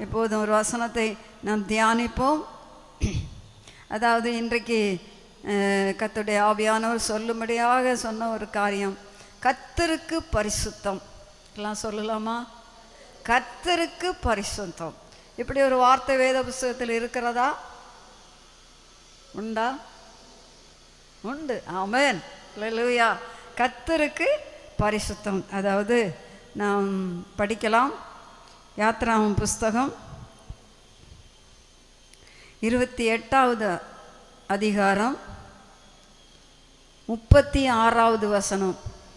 இப்போது ஒரு வசனத்தை நாம் தியானிப்போம் அதாவது இன்றைக்கு அஹ், கர்த்தருடைய ஆவியானவர் சொல்லும்படியாக சொன்ன ஒரு காரியம் கத்தருக்கு பரிசுத்தம் எல்லாம் சொல்லலாமா கர்த்தருக்கு பரிசுத்தம் இப்படி ஒரு வார்த்தை வேத புஸ்தகத்தில் இருக்கிறதா உண்டா உண்டு ஆமென் லூயா கர்த்தருக்கு பரிசுத்தம் அதாவது நாம் படிக்கலாம் யாத்ராமம் புஸ்தகம் இருபத்தி எட்டாவது அதிகாரம் முப்பத்தி ஆறாவது வசனம்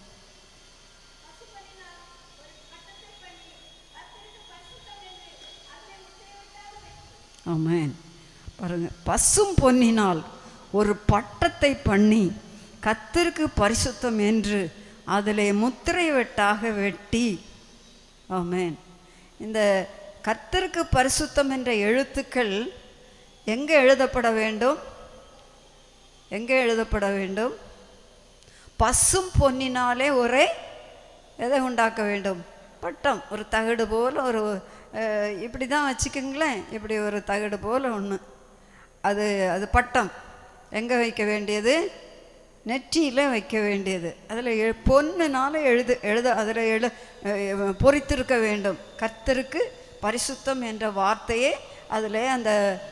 ஆமென் பாருங்க பசும் பொன்னினால் ஒரு பட்டத்தை பண்ணி கத்திற்கு பரிசுத்தம் என்று அதிலே முத்திரை வெட்டாக வெட்டி ஆமென் இந்த கர்த்தருக்கு பரிசுத்தம் என்ற எழுத்துக்கள் எங்கே எழுதப்பட வேண்டும் எங்கே எழுதப்பட வேண்டும் பசும் பொன்னினாலே ஒரே எதை உண்டாக்க வேண்டும் பட்டம் ஒரு தகடு போல் ஒரு அஹ், இப்படி தான் வச்சுக்கோங்களேன் இப்படி ஒரு தகடு போல் ஒன்று அது அது பட்டம் எங்கே வைக்க வேண்டியது நெற்றியில் வைக்க வேண்டியது அதில் எ பொண்ணுனால எழுது எழுத அதில் எழு அஹ், பொறித்திருக்க வேண்டும் கர்த்தருக்கு பரிசுத்தம் என்ற வார்த்தையே அதில் அந்த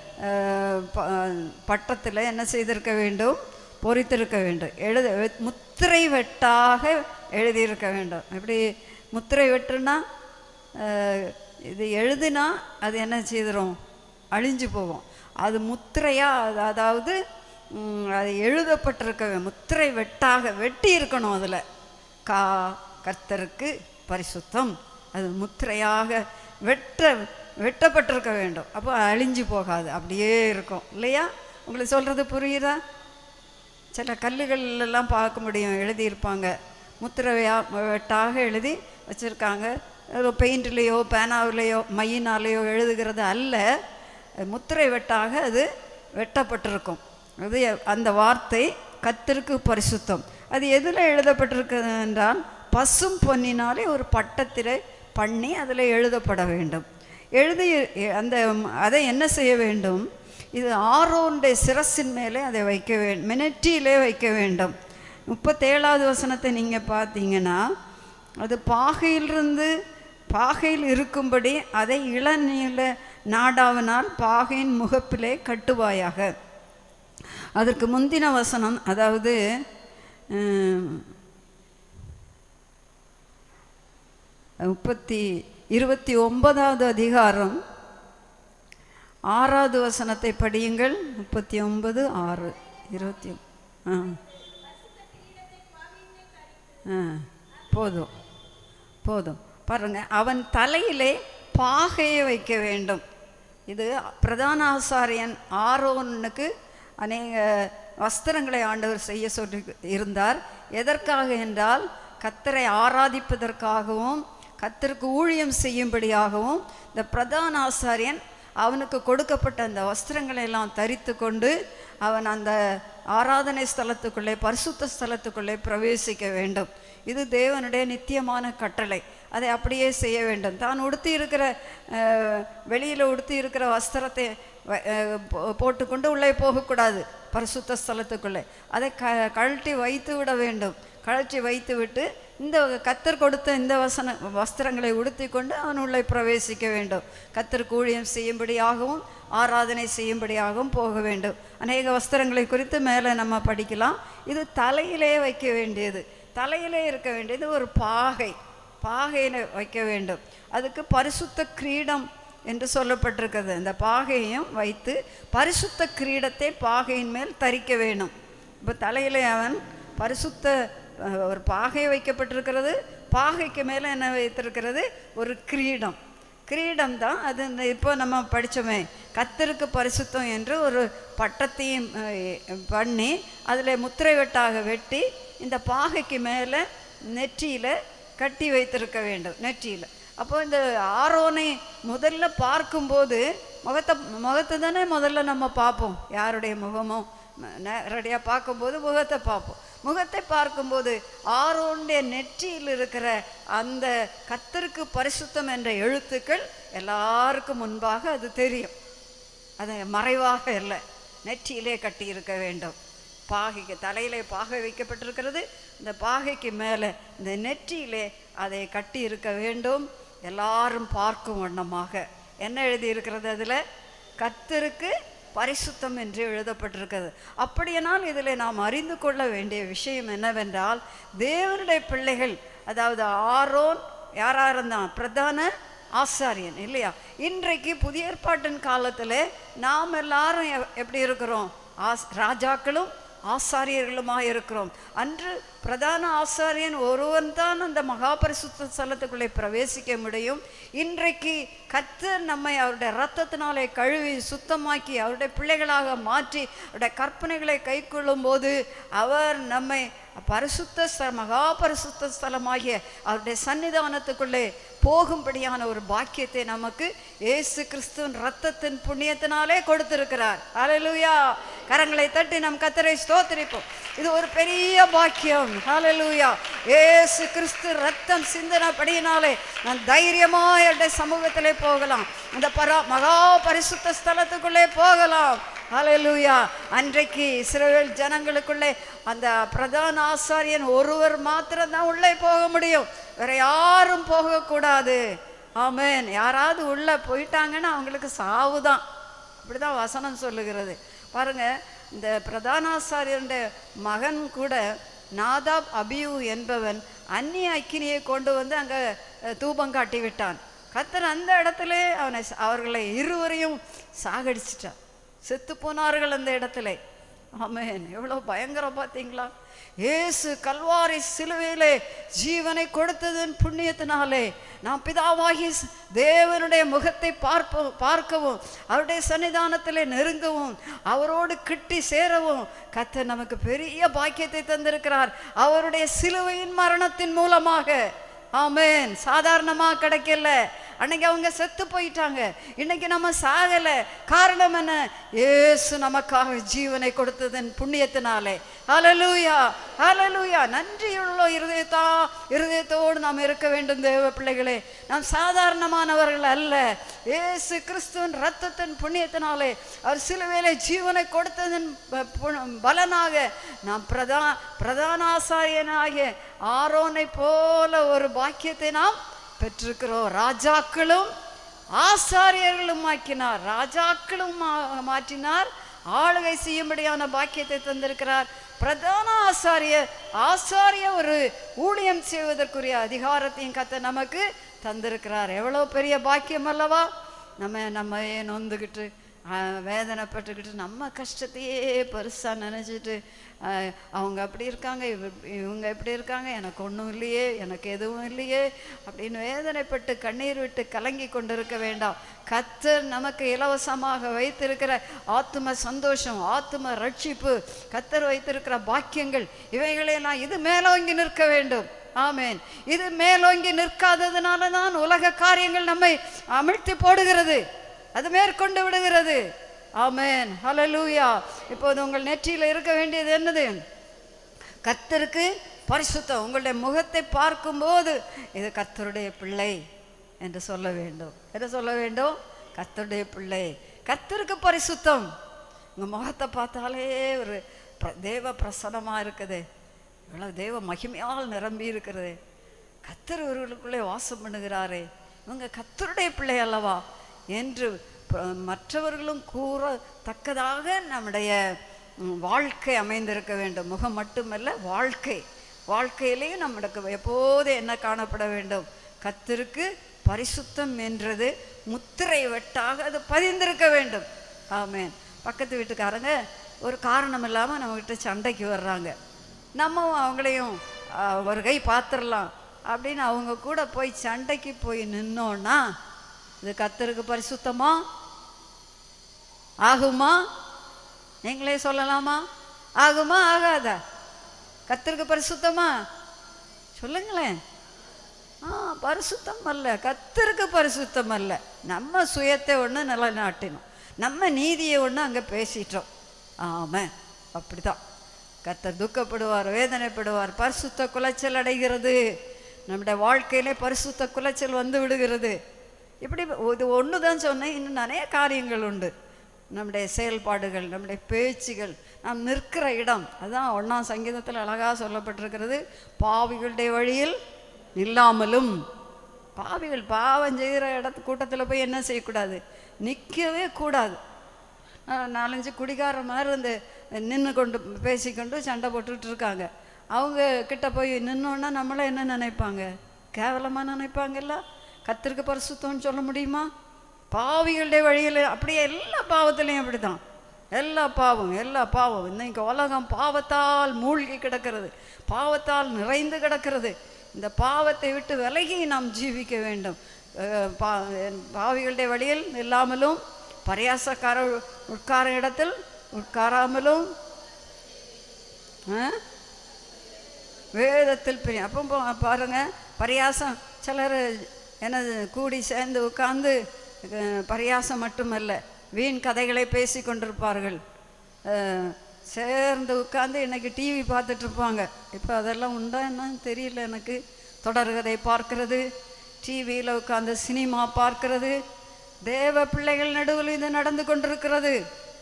பட்டத்தில் என்ன செய்திருக்க வேண்டும் பொறித்திருக்க வேண்டும் எழுத வெ- முத்திரை வெட்டாக எழுதியிருக்க வேண்டும் எப்படி முத்திரை வெட்டுனா அஹ், இது எழுதுனா அது என்ன செய்திரும் அழிஞ்சு போகும் அது முத்திரையா அது- அதாவது ம், அது எழுதப்பட்டிருக்க வே- முத்திரை வெட்டாக வெட்டி இருக்கணும் அதில் கா கர்த்தருக்கு பரிசுத்தம் அது முத்திரையாக வெட்ட வெட்டப்பட்டிருக்க வேண்டும் அப்போ அழிஞ்சு போகாது அப்படியே இருக்கும் இல்லையா உங்களுக்கு சொல்கிறது புரியுதா சில கல்லுகள் எல்லாம் பார்க்க முடியும் எழுதியிருப்பாங்க முத்திரையா வெட்டாக எழுதி வச்சுருக்காங்க பெயிண்ட்லேயோ பேனாவிலேயோ மையினாலேயோ எழுதுகிறது அல்ல முத்திரை வெட்டாக அது வெட்டப்பட்டிருக்கும் அது அந்த வார்த்தை கத்திற்கு பரிசுத்தம் அது எதில் எழுதப்பட்டிருக்கிறது என்றால் பசும் பொன்னினாலே ஒரு பட்டத்திலே பண்ணி அதில் எழுதப்பட வேண்டும் எழுதி அந்த அதை என்ன செய்ய வேண்டும் இது ஆரோனுடைய சிரசின் மேலே அதை வைக்க வேண்டும் மினட்டியிலே வைக்க வேண்டும் முப்பத்தேழாவது வசனத்தை நீங்கள் பார்த்தீங்கன்னா அது பாகையிலிருந்து பாகையில் இருக்கும்படி அதை இளநீல நாடாவினால் பாகையின் முகப்பிலே கட்டுவாயாக அதற்கு முந்தின வசனம் அதாவது உம், முப்பத்தி இருபத்தி ஒன்பதாவது அதிகாரம் ஆறாவது வசனத்தை படியுங்கள் முப்பத்தி ஒன்பது ஆறு இருபத்தி ஒ- ஆ ஆ போதும் போதும் பாருங்க அவன் தலையிலே பாகையை வைக்க வேண்டும் இது பிரதான ஆசாரியன் ஆரோனுக்கு அநேக வஸ்திரங்களை ஆண்டவர் செய்ய சொல்லி இருந்தார் எதற்காக என்றால் கத்தரை ஆராதிப்பதற்காகவும் கத்தருக்கு ஊழியம் செய்யும்படியாகவும் இந்த பிரதான ஆசாரியன் அவனுக்கு கொடுக்கப்பட்ட அந்த வஸ்திரங்களை எல்லாம் தரித்து கொண்டு அவன் அந்த ஆராதனை ஸ்தலத்துக்குள்ளே பரிசுத்த ஸ்தலத்துக்குள்ளே பிரவேசிக்க வேண்டும் இது தேவனுடைய நித்தியமான கட்டளை அதை அப்படியே செய்ய வேண்டும் தான் உடுத்தி இருக்கிற வெளியில் உடுத்தி இருக்கிற வஸ்திரத்தை வ- அஹ், போ- போட்டுக்கொண்டு உள்ளே போகக்கூடாது பரிசுத்த ஸ்தலத்துக்குள்ளே அதை க கழட்டி வைத்து விட வேண்டும் கழற்றி வைத்து விட்டு இந்த கத்தர் கொடுத்த இந்த வசன வஸ்திரங்களை உடுத்தி கொண்டு அவன் உள்ளே பிரவேசிக்க வேண்டும் கத்தருக்கு ஊழியம் செய்யும்படியாகவும் ஆராதனை செய்யும்படியாகவும் போக வேண்டும் அநேக வஸ்திரங்களை குறித்து மேலே நம்ம படிக்கலாம் இது தலையிலே வைக்க வேண்டியது தலையிலே இருக்க வேண்டியது ஒரு பாகை பாகையில் வைக்க வேண்டும் அதுக்கு பரிசுத்த கிரீடம் என்று சொல்லப்பட்டிருக்கிறது அந்த பாகையையும் வைத்து பரிசுத்த கிரீடத்தை பாகையின் மேல் தரிக்க வேணும் இப்போ தலையில் அவன் பரிசுத்த அஹ், ஒரு பாகை வைக்கப்பட்டிருக்கிறது பாகைக்கு மேலே என்ன வைத்திருக்கிறது ஒரு கிரீடம் கிரீடம் தான் அது இந்த இப்போ நம்ம படித்தோமே கத்தருக்கு பரிசுத்தம் என்று ஒரு பட்டத்தையும் அஹ், பண்ணி அதில் முத்திரை வெட்டாக வெட்டி இந்த பாகைக்கு மேலே நெற்றியில் கட்டி வைத்திருக்க வேண்டும் நெற்றியில் அப்போ இந்த ஆரோனை முதல்ல பார்க்கும்போது முகத்தை முகத்தை தானே முதல்ல நம்ம பார்ப்போம் யாருடைய முகமோ நேரடியாக பார்க்கும்போது முகத்தை பார்ப்போம் முகத்தை பார்க்கும்போது ஆரோனுடைய நெற்றியில் இருக்கிற அந்த கத்தருக்கு பரிசுத்தம் என்ற எழுத்துக்கள் எல்லாருக்கும் முன்பாக அது தெரியும் அது மறைவாக இல்லை நெற்றியிலே கட்டி இருக்க வேண்டும் பாகைக்கு தலையிலே பாகை வைக்கப்பட்டிருக்கிறது இந்த பாகைக்கு மேலே இந்த நெற்றியிலே அதை கட்டி இருக்க வேண்டும் எல்லாரும் பார்க்கும் வண்ணமாக என்ன எழுதி இருக்கிறது அதில் கத்தருக்கு பரிசுத்தம் என்று எழுதப்பட்டிருக்கிறது அப்படியானால் இதில் நாம் அறிந்து கொள்ள வேண்டிய விஷயம் என்னவென்றால் தேவனுடைய பிள்ளைகள் அதாவது ஆரோன் யாரா இருந்தான் பிரதான ஆசாரியன் இல்லையா இன்றைக்கு புதிய ஏற்பாட்டின் காலத்தில் நாம் எல்லாரும் எ- எப்படி இருக்கிறோம் ஆஸ் ராஜாக்களும் ஆசாரியர்களுமாக இருக்கிறோம் அன்று பிரதான ஆசாரியன் ஒருவன் தான் அந்த மகாபரிசுத்த ஸ்தலத்துக்குள்ளே பிரவேசிக்க முடியும் இன்றைக்கு கர்த்தர் நம்மை அவருடைய இரத்தத்தினாலே கழுவி சுத்தமாக்கி அவருடைய பிள்ளைகளாக மாற்றி அவருடைய கற்பனைகளை கைக்கொள்ளும் போது அவர் நம்மை பரிசுத்த ஸ்த மகா பரிசுத்த ஸ்தலமாகிய அவருடைய சன்னிதானத்துக்குள்ளே போகும்படியான ஒரு பாக்கியத்தை நமக்கு இயேசு கிறிஸ்துவின் ரத்தத்தின் புண்ணியத்தினாலே கொடுத்திருக்கிறார் ஹalleluya கரங்களை தட்டி நம் கத்தரை ஸ்தோத்திரிப்போம் இது ஒரு பெரிய பாக்கியம் ஹalleluya இயேசு கிறிஸ்து ரத்தம் சிந்தனப்படியினாலே நான் தைரியமாய் அவருடைய சமூகத்திலே போகலாம் இந்த பரா மகா பரிசுத்த ஸ்தலத்துக்குள்ளே போகலாம் ஹalleluya அன்றைக்கு இஸ்ரவேல் ஜனங்களுக்குள்ளே அந்த பிரதான ஆசாரியன் ஒருவர் மாத்திரம்தான் உள்ளே போக முடியும் வேற யாரும் போகக்கூடாது ஆமென் யாராவது உள்ளே போயிட்டாங்கன்னா அவங்களுக்கு சாவு தான் அப்படிதான் வசனம் சொல்லுகிறது பாருங்க இந்த பிரதானாசாரியருடைய மகன் கூட நாதாப் அபியூ என்பவன் அந்நிய அக்கினியை கொண்டு வந்து அங்கே தூபம் காட்டி விட்டான் கத்தர் அந்த இடத்துல அவனை அவர்களை இருவரையும் சாகடிச்சிட்டான் செத்து போனார்கள் அந்த இடத்துல ஆமென் எவ்வளோ பயங்கரம் பார்த்தீங்களா இயேசு கல்வாரி சிலுவையிலே ஜீவனை கொடுத்ததன் புண்ணியத்தினாலே நாம் பிதாவாகி ஸ்- தேவனுடைய முகத்தை பார்ப்ப பார்க்கவும் அவருடைய சன்னிதானத்திலே நெருங்கவும் அவரோடு கிட்டி சேரவும் கர்த்தர் நமக்கு பெரிய பாக்கியத்தை தந்திருக்கிறார் அவருடைய சிலுவையின் மரணத்தின் மூலமாக ஆமென் சாதாரணமாக கிடைக்கல அன்னைக்கு அவங்க செத்து போயிட்டாங்க இன்னைக்கு நம்ம சாகல காரணம் என்ன இயேசு நமக்காக ஜீவனை கொடுத்ததன் புண்ணியத்தினாலே ஹalleluya ஹalleluya நன்றியுள்ள இருதயத்தா இருதயத்தோடு நாம் இருக்க வேண்டும் தேவ பிள்ளைகளே நாம் சாதாரணமானவர்கள் அல்ல இயேசு கிறிஸ்துவின் ரத்தத்தின் புண்ணியத்தினாலே அவர் சிலுவையிலே ஜீவனை கொடுத்ததன் ப- பு- பலனாக நாம் பிரதா பிரதான ஆசாரியனாகிய ஆரோனை போல ஒரு பாக்கியத்தை நாம் பெற்றிருக்கிறோம் ராஜாக்களும் ஆசாரியர்களும் ஆக்கினார் ராஜாக்களும் மா- மாற்றினார் ஆளுகை செய்யும்படியான பாக்கியத்தை தந்திருக்கிறார் பிரதான ஆசாரியர் ஆசாரிய ஒரு ஊழியம் செய்வதற்குரிய அதிகாரத்தையும் கத்த நமக்கு தந்திருக்கிறார் எவ்வளோ பெரிய பாக்கியம் அல்லவா நம்ம நம்ம நொந்துக்கிட்டு ஆஹ், வேதனைப்பட்டுக்கிட்டு நம்ம கஷ்டத்தையே பெருசாக நினச்சிட்டு அவங்க அப்படி இருக்காங்க இவ- இவங்க எப்படி இருக்காங்க எனக்கு ஒன்றும் இல்லையே எனக்கு எதுவும் இல்லையே அப்படின்னு வேதனைப்பட்டு கண்ணீர் விட்டு கலங்கி கொண்டிருக்க வேண்டாம் கத்தர் நமக்கு இலவசமாக வைத்திருக்கிற ஆத்தும சந்தோஷம் ஆத்தும ரட்சிப்பு கத்தர் வைத்திருக்கிற பாக்கியங்கள் இவைகளையெல்லாம் இது மேலோங்கி நிற்க வேண்டும் ஆமென் இது மேலோங்கி நிற்காததுனால தான் உலக காரியங்கள் நம்மை அமிழ்த்தி போடுகிறது அது மேற்கொண்டு விடுகிறது ஆமென் ஹalleluya இப்போது உங்கள் நெற்றியில் இருக்க வேண்டியது என்னது கர்த்தருக்கு பரிசுத்தம் உங்களுடைய முகத்தை பார்க்கும்போது இது கர்த்தருடைய பிள்ளை என்று சொல்ல வேண்டும் என்ன சொல்ல வேண்டும் கர்த்தருடைய பிள்ளை கர்த்தருக்கு பரிசுத்தம் உங்கள் முகத்தை பார்த்தாலே ஒரு பிர- தேவ பிரசனமாக இருக்குது இவ்வளோ தேவ மகிமையால் நிரம்பி இருக்கிறது கத்தர் இவர்களுக்குள்ளே வாசம் பண்ணுகிறாரே இவங்க கத்தருடைய பிள்ளை அல்லவா என்று ப- மற்றவர்களும் கூறத்தக்கதாக நம்முடைய ம், வாழ்க்கை அமைந்திருக்க வேண்டும் முகம் மட்டுமல்ல வாழ்க்கை வாழ்க்கையிலேயும் நம்மளுக்கு எப்போது என்ன காணப்பட வேண்டும் கத்திற்கு பரிசுத்தம் என்றது முத்திரை வெட்டாக அது பதிந்திருக்க வேண்டும் ஆமென் பக்கத்து வீட்டுக்காரங்க ஒரு காரணம் இல்லாமல் நம்மக்கிட்ட சண்டைக்கு வர்றாங்க நம்ம அவங்களையும் ஆ, ஒரு கை பார்த்துடலாம் அப்படின்னு அவங்க கூட போய் சண்டைக்கு போய் நின்னோன்னா இது கத்தருக்கு பரிசுத்தமா ஆகுமா நீங்களே சொல்லலாமா ஆகுமா ஆகாதா கத்தருக்கு பரிசுத்தமா சொல்லுங்களேன் ஆ பரிசுத்தம் அல்ல கத்தருக்கு பரிசுத்தம் அல்ல நம்ம சுயத்தை ஒன்று நிலைநாட்டினோம் நம்ம நீதியை ஒன்று அங்கே பேசிட்டோம் ஆமாம் அப்படிதான் கர்த்தர் துக்கப்படுவார் வேதனைப்படுவார் பரிசுத்த குலைச்சல் அடைகிறது நம்முடைய வாழ்க்கையிலே பரிசுத்த குலைச்சல் வந்து விடுகிறது இப்படி இது ஒன்று தான் சொன்னேன் இன்னும் நிறைய காரியங்கள் உண்டு நம்முடைய செயல்பாடுகள் நம்முடைய பேச்சுகள் நாம் நிற்கிற இடம் அதுதான் ஒன்றாம் சங்கீதத்தில் அழகாக சொல்லப்பட்டிருக்கிறது பாவிகளுடைய வழியில் நில்லாமலும் பாவிகள் பாவம் செய்கிற இடத்து கூட்டத்தில் போய் என்ன செய்யக்கூடாது நிற்கவே கூடாது நா- நாலஞ்சு குடிகார மாதிரி வந்து நின்று கொண்டு பேசிக்கொண்டு சண்டை போட்டுட்டு இருக்காங்க அவங்க கிட்ட போய் நின்னோன்னா நம்மள என்ன நினைப்பாங்க கேவலமாக நினைப்பாங்கல்ல கத்திற்கு பரிசுத்தம்னு சொல்ல முடியுமா பாவிகளுடைய வழியில் அப்படியே எல்லா பாவத்திலையும் அப்படி தான் எல்லா பாவம் எல்லா பாவம் இன்னைக்கு உலகம் பாவத்தால் மூழ்கி கிடக்கிறது பாவத்தால் நிறைந்து கிடக்கிறது இந்த பாவத்தை விட்டு விலகி நாம் ஜீவிக்க வேண்டும் அஹ் பா பாவிகளுடைய வழியில் இல்லாமலும் பரியாசக்கார உட்கார இடத்தில் உட்காராமலும் ஆ? வேதத்தில் பிரி அப்போ பா- பாருங்க பரியாசம் சிலர் என்னது கூடி சேர்ந்து உட்கார்ந்து அஹ், பரியாசம் மட்டுமல்ல வீண் கதைகளை பேசி கொண்டிருப்பார்கள் அஹ், சேர்ந்து உட்கார்ந்து இன்னைக்கு டிவி பார்த்துட்டு இருப்பாங்க இப்போ அதெல்லாம் உண்டா என்னன்னு தெரியல எனக்கு தொடர்கதை பார்க்கிறது டிவியில் உட்கார்ந்து சினிமா பார்க்கிறது தேவ பிள்ளைகள் நடுவில் இது நடந்து கொண்டிருக்கிறது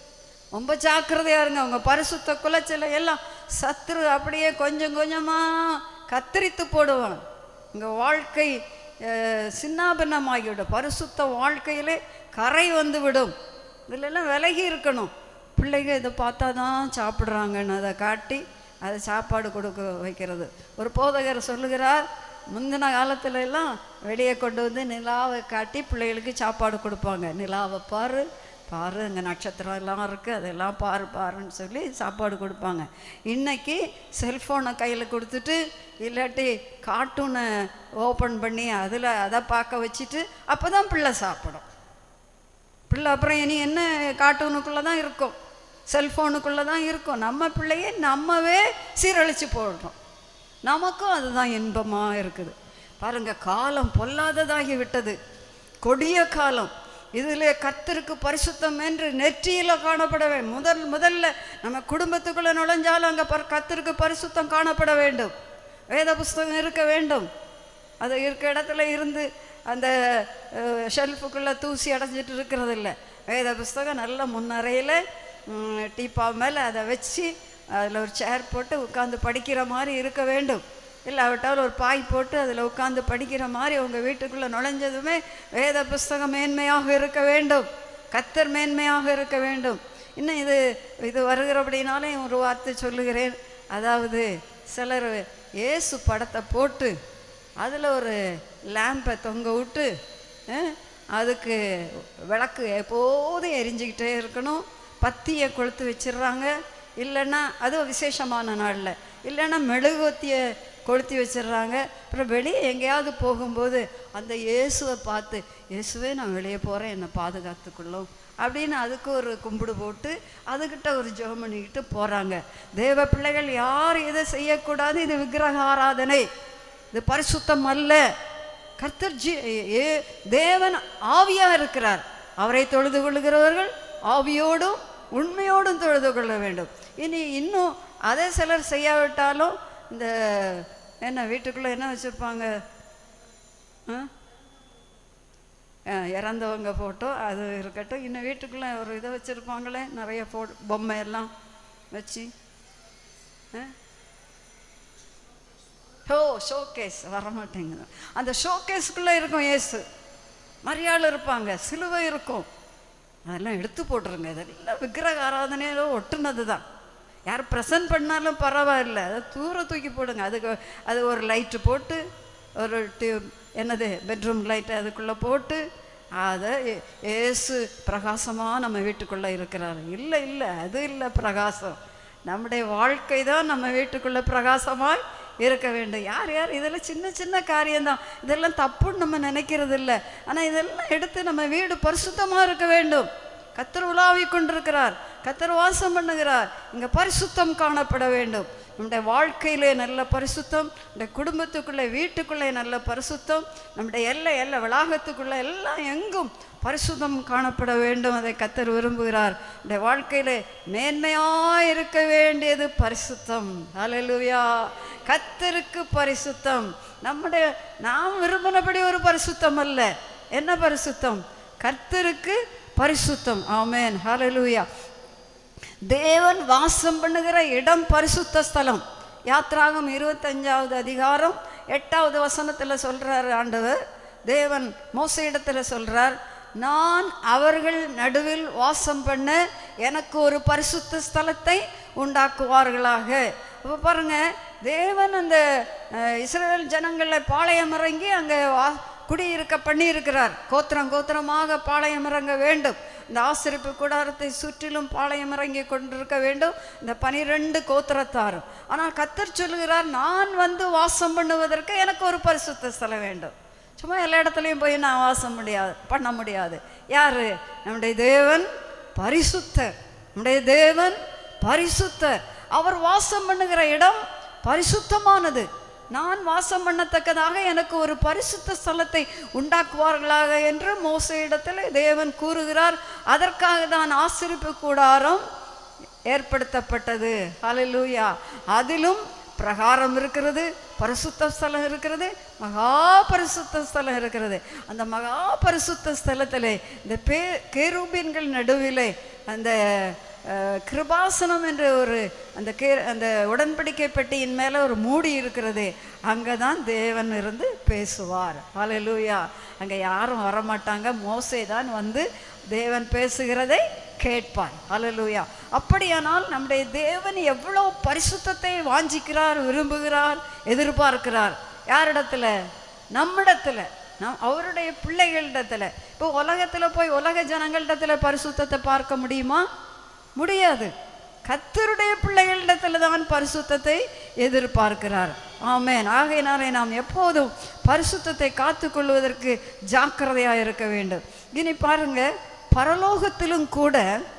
ரொம்ப ஜாக்கிரதையா இருங்க அவங்க பரிசுத்த குலைச்சல எல்லாம் சத்துரு அப்படியே கொஞ்சம் கொஞ்சமா கத்தரித்து போடுவான் உங்க வாழ்க்கை அஹ், சின்னாபின்னமாகிவிடும் பரிசுத்த வாழ்க்கையிலே கரை வந்து விடும் இதுல எல்லாம் விலகி இருக்கணும் பிள்ளைங்க இதை பார்த்தா தான் சாப்பிட்றாங்கன்னு அதை காட்டி அதை சாப்பாடு கொடுக்க வைக்கிறது ஒரு போதகர் சொல்லுகிறார் முந்தின காலத்துல எல்லாம் வெளியே கொண்டு வந்து நிலாவை காட்டி பிள்ளைகளுக்கு சாப்பாடு கொடுப்பாங்க நிலாவை பாரு பாரு அங்கே நட்சத்திரம் எல்லாம் இருக்குது அதெல்லாம் பாரு பாருன்னு சொல்லி சாப்பாடு கொடுப்பாங்க இன்னைக்கு செல்ஃபோனை கையில் கொடுத்துட்டு இல்லாட்டி கார்ட்டூனை ஓப்பன் பண்ணி அதில் அதை பார்க்க வச்சுட்டு அப்போ தான் பிள்ளை சாப்பிடும் பிள்ளை அப்புறம் இனி என்ன கார்ட்டூனுக்குள்ளே தான் இருக்கும் செல்ஃபோனுக்குள்ளே தான் இருக்கும் நம்ம பிள்ளையை நம்மவே சீரழித்து போடுறோம் நமக்கும் அதுதான் இன்பமாக இருக்குது பாருங்க காலம் பொல்லாததாகி விட்டது கொடிய காலம் இதில் கர்த்தருக்கு பரிசுத்தம் என்று நெற்றியில காணப்படவே முதல் முதல்ல நம்ம குடும்பத்துக்குள்ள நுழைஞ்சாலும் அங்கே பர் கர்த்தருக்கு பரிசுத்தம் காணப்பட வேண்டும் வேத புஸ்தகம் இருக்க வேண்டும் அது இருக்க இடத்துல இருந்து அந்த ஷெல்ஃபுக்குள்ளே தூசி அடைஞ்சிட்டு இருக்கிறது இல்லை வேத புஸ்தகம் நல்ல முன்னறையில் டீப்பா மேலே அதை வச்சு அதில் ஒரு சேர் போட்டு உட்காந்து படிக்கிற மாதிரி இருக்க வேண்டும் இல்லாவிட்டால் ஒரு பாய் போட்டு அதில் உட்காந்து படிக்கிற மாதிரி உங்கள் வீட்டுக்குள்ளே நுழைஞ்சதுமே வேத புஸ்தகம் மேன்மையாக இருக்க வேண்டும் கத்தர் மேன்மையாக இருக்க வேண்டும் இன்னும் இது இது வருகிறபடினாலே ஒரு வார்த்தை சொல்லுகிறேன் அதாவது சிலர் இயேசு படத்தை போட்டு அதில் ஒரு லேம்பை தொங்க விட்டு அஹ், அதுக்கு விளக்கு எப்போதும் எரிஞ்சுக்கிட்டே இருக்கணும் பத்தியை கொளுத்து வச்சிடுறாங்க இல்லைன்னா அது விசேஷமான நாளில் இல்லைன்னா மெழுகுவத்தியை கொளுத்தி வச்சிடுறாங்க அப்புறம் வெளியே எங்கேயாவது போகும்போது அந்த இயேசுவை பார்த்து இயேசுவே நான் வெளியே போகிறேன் என்னை பாதுகாத்துக்கொள்ளும் அப்படின்னு அதுக்கு ஒரு கும்பிடு போட்டு அதுக்கிட்ட ஒரு ஜெபம் பண்ணிக்கிட்டு போகிறாங்க தேவ பிள்ளைகள் யார் இதை செய்யக்கூடாது இது விக்கிரக ஆராதனை இது பரிசுத்தம் அல்ல கர்த்தர் ஜீ ஏ தேவன் ஆவியாக இருக்கிறார் அவரை தொழுது கொள்ளுகிறவர்கள் ஆவியோடும் உண்மையோடும் தொழுது கொள்ள வேண்டும் இனி இன்னும் அதை சிலர் செய்யாவிட்டாலும் இந்த என்ன வீட்டுக்குள்ளே என்ன வச்சுருப்பாங்க ஆ அஹ் இறந்தவங்க ஃபோட்டோ அது இருக்கட்டும் இன்னும் வீட்டுக்குள்ளே ஒரு இதை வச்சுருப்பாங்களே நிறைய ஃபோ பொம்மை எல்லாம் வச்சு ஷோ ஷோகேஸ் வரமாட்டேங்குது அந்த ஷோகேஸ்க்குள்ளே இருக்கும் ஏசு மரியாள் இருப்பாங்க சிலுவை இருக்கும் அதெல்லாம் எடுத்து போட்டுருங்க இதெல்லாம் விக்கிரக ஆராதனையில ஒட்டுனது தான் யார் ப்ரெசன்ட் பண்ணாலும் பரவாயில்ல அதை தூர தூக்கி போடுங்க அதுக்கு அது ஒரு லைட்டு போட்டு ஒரு டியூப் என்னது பெட்ரூம் லைட் அதுக்குள்ளே போட்டு அதை ஏ- ஏசு பிரகாசமாக நம்ம வீட்டுக்குள்ளே இருக்கிறாரு இல்லை இல்லை அது இல்லை பிரகாசம் நம்முடைய வாழ்க்கை தான் நம்ம வீட்டுக்குள்ளே பிரகாசமாய் இருக்க வேண்டும் யார் யார் இதெல்லாம் சின்ன சின்ன காரியம்தான் இதெல்லாம் தப்புன்னு நம்ம நினைக்கிறது இல்லை ஆனால் இதெல்லாம் எடுத்து நம்ம வீடு பரிசுத்தமாக இருக்க வேண்டும் கத்தர் உலாவி கொண்டிருக்கிறார் கத்தர் வாசம் பண்ணுகிறார் இங்கே பரிசுத்தம் காணப்பட வேண்டும் நம்முடைய வாழ்க்கையிலே நல்ல பரிசுத்தம் நம்முடைய குடும்பத்துக்குள்ளே வீட்டுக்குள்ளே நல்ல பரிசுத்தம் நம்முடைய எல்லை எல்லை வளாகத்துக்குள்ளே எல்லாம் எங்கும் பரிசுத்தம் காணப்பட வேண்டும் அதை கத்தர் விரும்புகிறார் இந்த வாழ்க்கையிலே மேன்மையாய் இருக்க வேண்டியது பரிசுத்தம் ஹalleluya கத்தருக்கு பரிசுத்தம் நம்முடைய நாம் விரும்பினபடி ஒரு பரிசுத்தம் அல்ல என்ன பரிசுத்தம் கர்த்தருக்கு பரிசுத்தம் ஆமென் ஹalleluya தேவன் வாசம் பண்ணுகிற இடம் பரிசுத்த ஸ்தலம் யாத்ராகம் இருபத்தஞ்சாவது அதிகாரம் எட்டாவது வசனத்தில் சொல்றார் ஆண்டவர் தேவன் மோசையிடத்தில் சொல்றார் நான் அவர்கள் நடுவில் வாசம் பண்ண எனக்கு ஒரு பரிசுத்த ஸ்தலத்தை உண்டாக்குவார்களாக இப்போ பாருங்க தேவன் அந்த அஹ், இஸ்ரவேல் ஜனங்களை பாளையம் இறங்கி அங்கே வா குடியிருக்க பண்ணியிருக்கிறார் கோத்திரம் கோத்திரமாக பாளையம் இறங்க வேண்டும் இந்த ஆசிரிப்பு கூடாரத்தை சுற்றிலும் பாளையம் இறங்கி கொண்டிருக்க வேண்டும் இந்த பனிரெண்டு கோத்திரத்தாரும் ஆனால் கத்தர் சொல்லுகிறார் நான் வந்து வாசம் பண்ணுவதற்கு எனக்கு ஒரு பரிசுத்த ஸ்தலம் வேண்டும் சும்மா எல்லா இடத்துலையும் போய் நான் வாசம் முடியாது பண்ண முடியாது யாரு நம்முடைய தேவன் பரிசுத்தர் நம்முடைய தேவன் பரிசுத்தர் அவர் வாசம் பண்ணுகிற இடம் பரிசுத்தமானது நான் வாசம் பண்ணத்தக்கதாக எனக்கு ஒரு பரிசுத்த ஸ்தலத்தை உண்டாக்குவார்களாக என்று மோசையிடத்தில் தேவன் கூறுகிறார் அதற்காக தான் ஆசிரிப்பு கூடாரம் ஏற்படுத்தப்பட்டது ஹalleluya அதிலும் பிரகாரம் இருக்கிறது பரிசுத்த ஸ்தலம் இருக்கிறது மகா பரிசுத்த ஸ்தலம் இருக்கிறது அந்த மகா பரிசுத்த ஸ்தலத்திலே இந்த பே கேரூபின்கள் நடுவிலே அந்த அஹ், கிருபாசனம் என்ற ஒரு அந்த கே அந்த உடன்படிக்கை பெட்டியின் மேலே ஒரு மூடி இருக்கிறது அங்கே தான் தேவன் இருந்து பேசுவார் ஹalleluya அங்கே யாரும் வரமாட்டாங்க மோசே தான் வந்து தேவன் பேசுகிறதை கேட்பார் ஹalleluya அப்படியானால் நம்முடைய தேவன் எவ்வளவு பரிசுத்தத்தை வாஞ்சிக்கிறார் விரும்புகிறார் எதிர்பார்க்கிறார் யாரிடத்துல நம்மிடத்துல நம் அவருடைய பிள்ளைகளிடத்துல இப்போ உலகத்துல போய் உலக ஜனங்களிடத்துல பரிசுத்தத்தை பார்க்க முடியுமா முடியாது கத்தருடைய பிள்ளைகளிடத்துல தான் பரிசுத்தத்தை எதிர்பார்க்கிறார் ஆமென் ஆகையினாலே நாம் எப்போதும் பரிசுத்தத்தை காத்துக்கொள்வதற்கு ஜாக்கிரதையாக இருக்க வேண்டும் இனி பாருங்க பரலோகத்திலும் கூட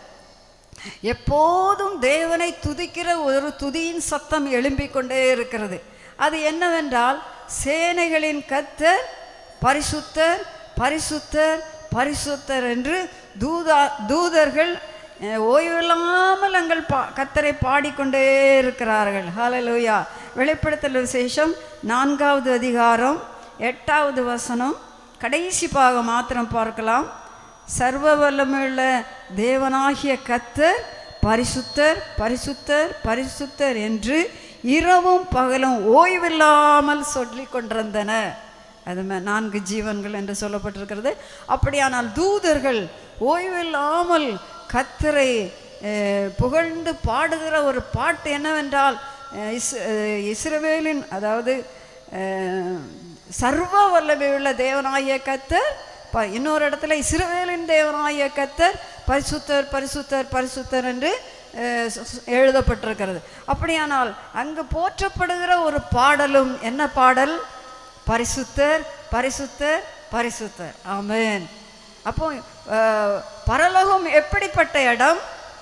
எப்போதும் தேவனை துதிக்கிற ஒரு துதியின் சத்தம் எழும்பிக் கொண்டே இருக்கிறது அது என்னவென்றால் சேனைகளின் கத்தர் பரிசுத்தர் பரிசுத்தர் பரிசுத்தர் என்று தூதா தூதர்கள் அஹ், ஓய்வில்லாமல் எங்கள் பா கத்தரை பாடிக்கொண்டே இருக்கிறார்கள் ஹalleluya வெளிப்படுத்தல் விசேஷம் நான்காவது அதிகாரம் எட்டாவது வசனம் கடைசி பாகம் மாத்திரம் பார்க்கலாம் சர்வ வல்லமையுள்ள தேவனாகிய கத்தர் பரிசுத்தர் பரிசுத்தர் பரிசுத்தர் என்று இரவும் பகலும் ஓய்வில்லாமல் சொல்லிக் கொண்டிருந்தன அது ம- நான்கு ஜீவன்கள் என்று சொல்லப்பட்டிருக்கிறது அப்படியானால் தூதர்கள் ஓய்வில்லாமல் கத்தரை அஹ், புகழ்ந்து பாடுகிற ஒரு பாட்டு என்னவென்றால் அஹ், இஸ் அஹ், இஸ்ரவேலின் அதாவது அஹ், சர்வ வல்லமையுள்ள தேவனாகிய கத்தர் ப இன்னொரு இடத்துல இஸ்ரவேலின் தேவனாகிய கத்தர் பரிசுத்தர் பரிசுத்தர் பரிசுத்தர் என்று அஹ், சொ- சொ- எழுதப்பட்டிருக்கிறது அப்படியானால் அங்கு போற்றப்படுகிற ஒரு பாடலும் என்ன பாடல் பரிசுத்தர் பரிசுத்தர் பரிசுத்தர் ஆமென் அப்போ அஹ், பரலோகம் எப்படிப்பட்ட இடம்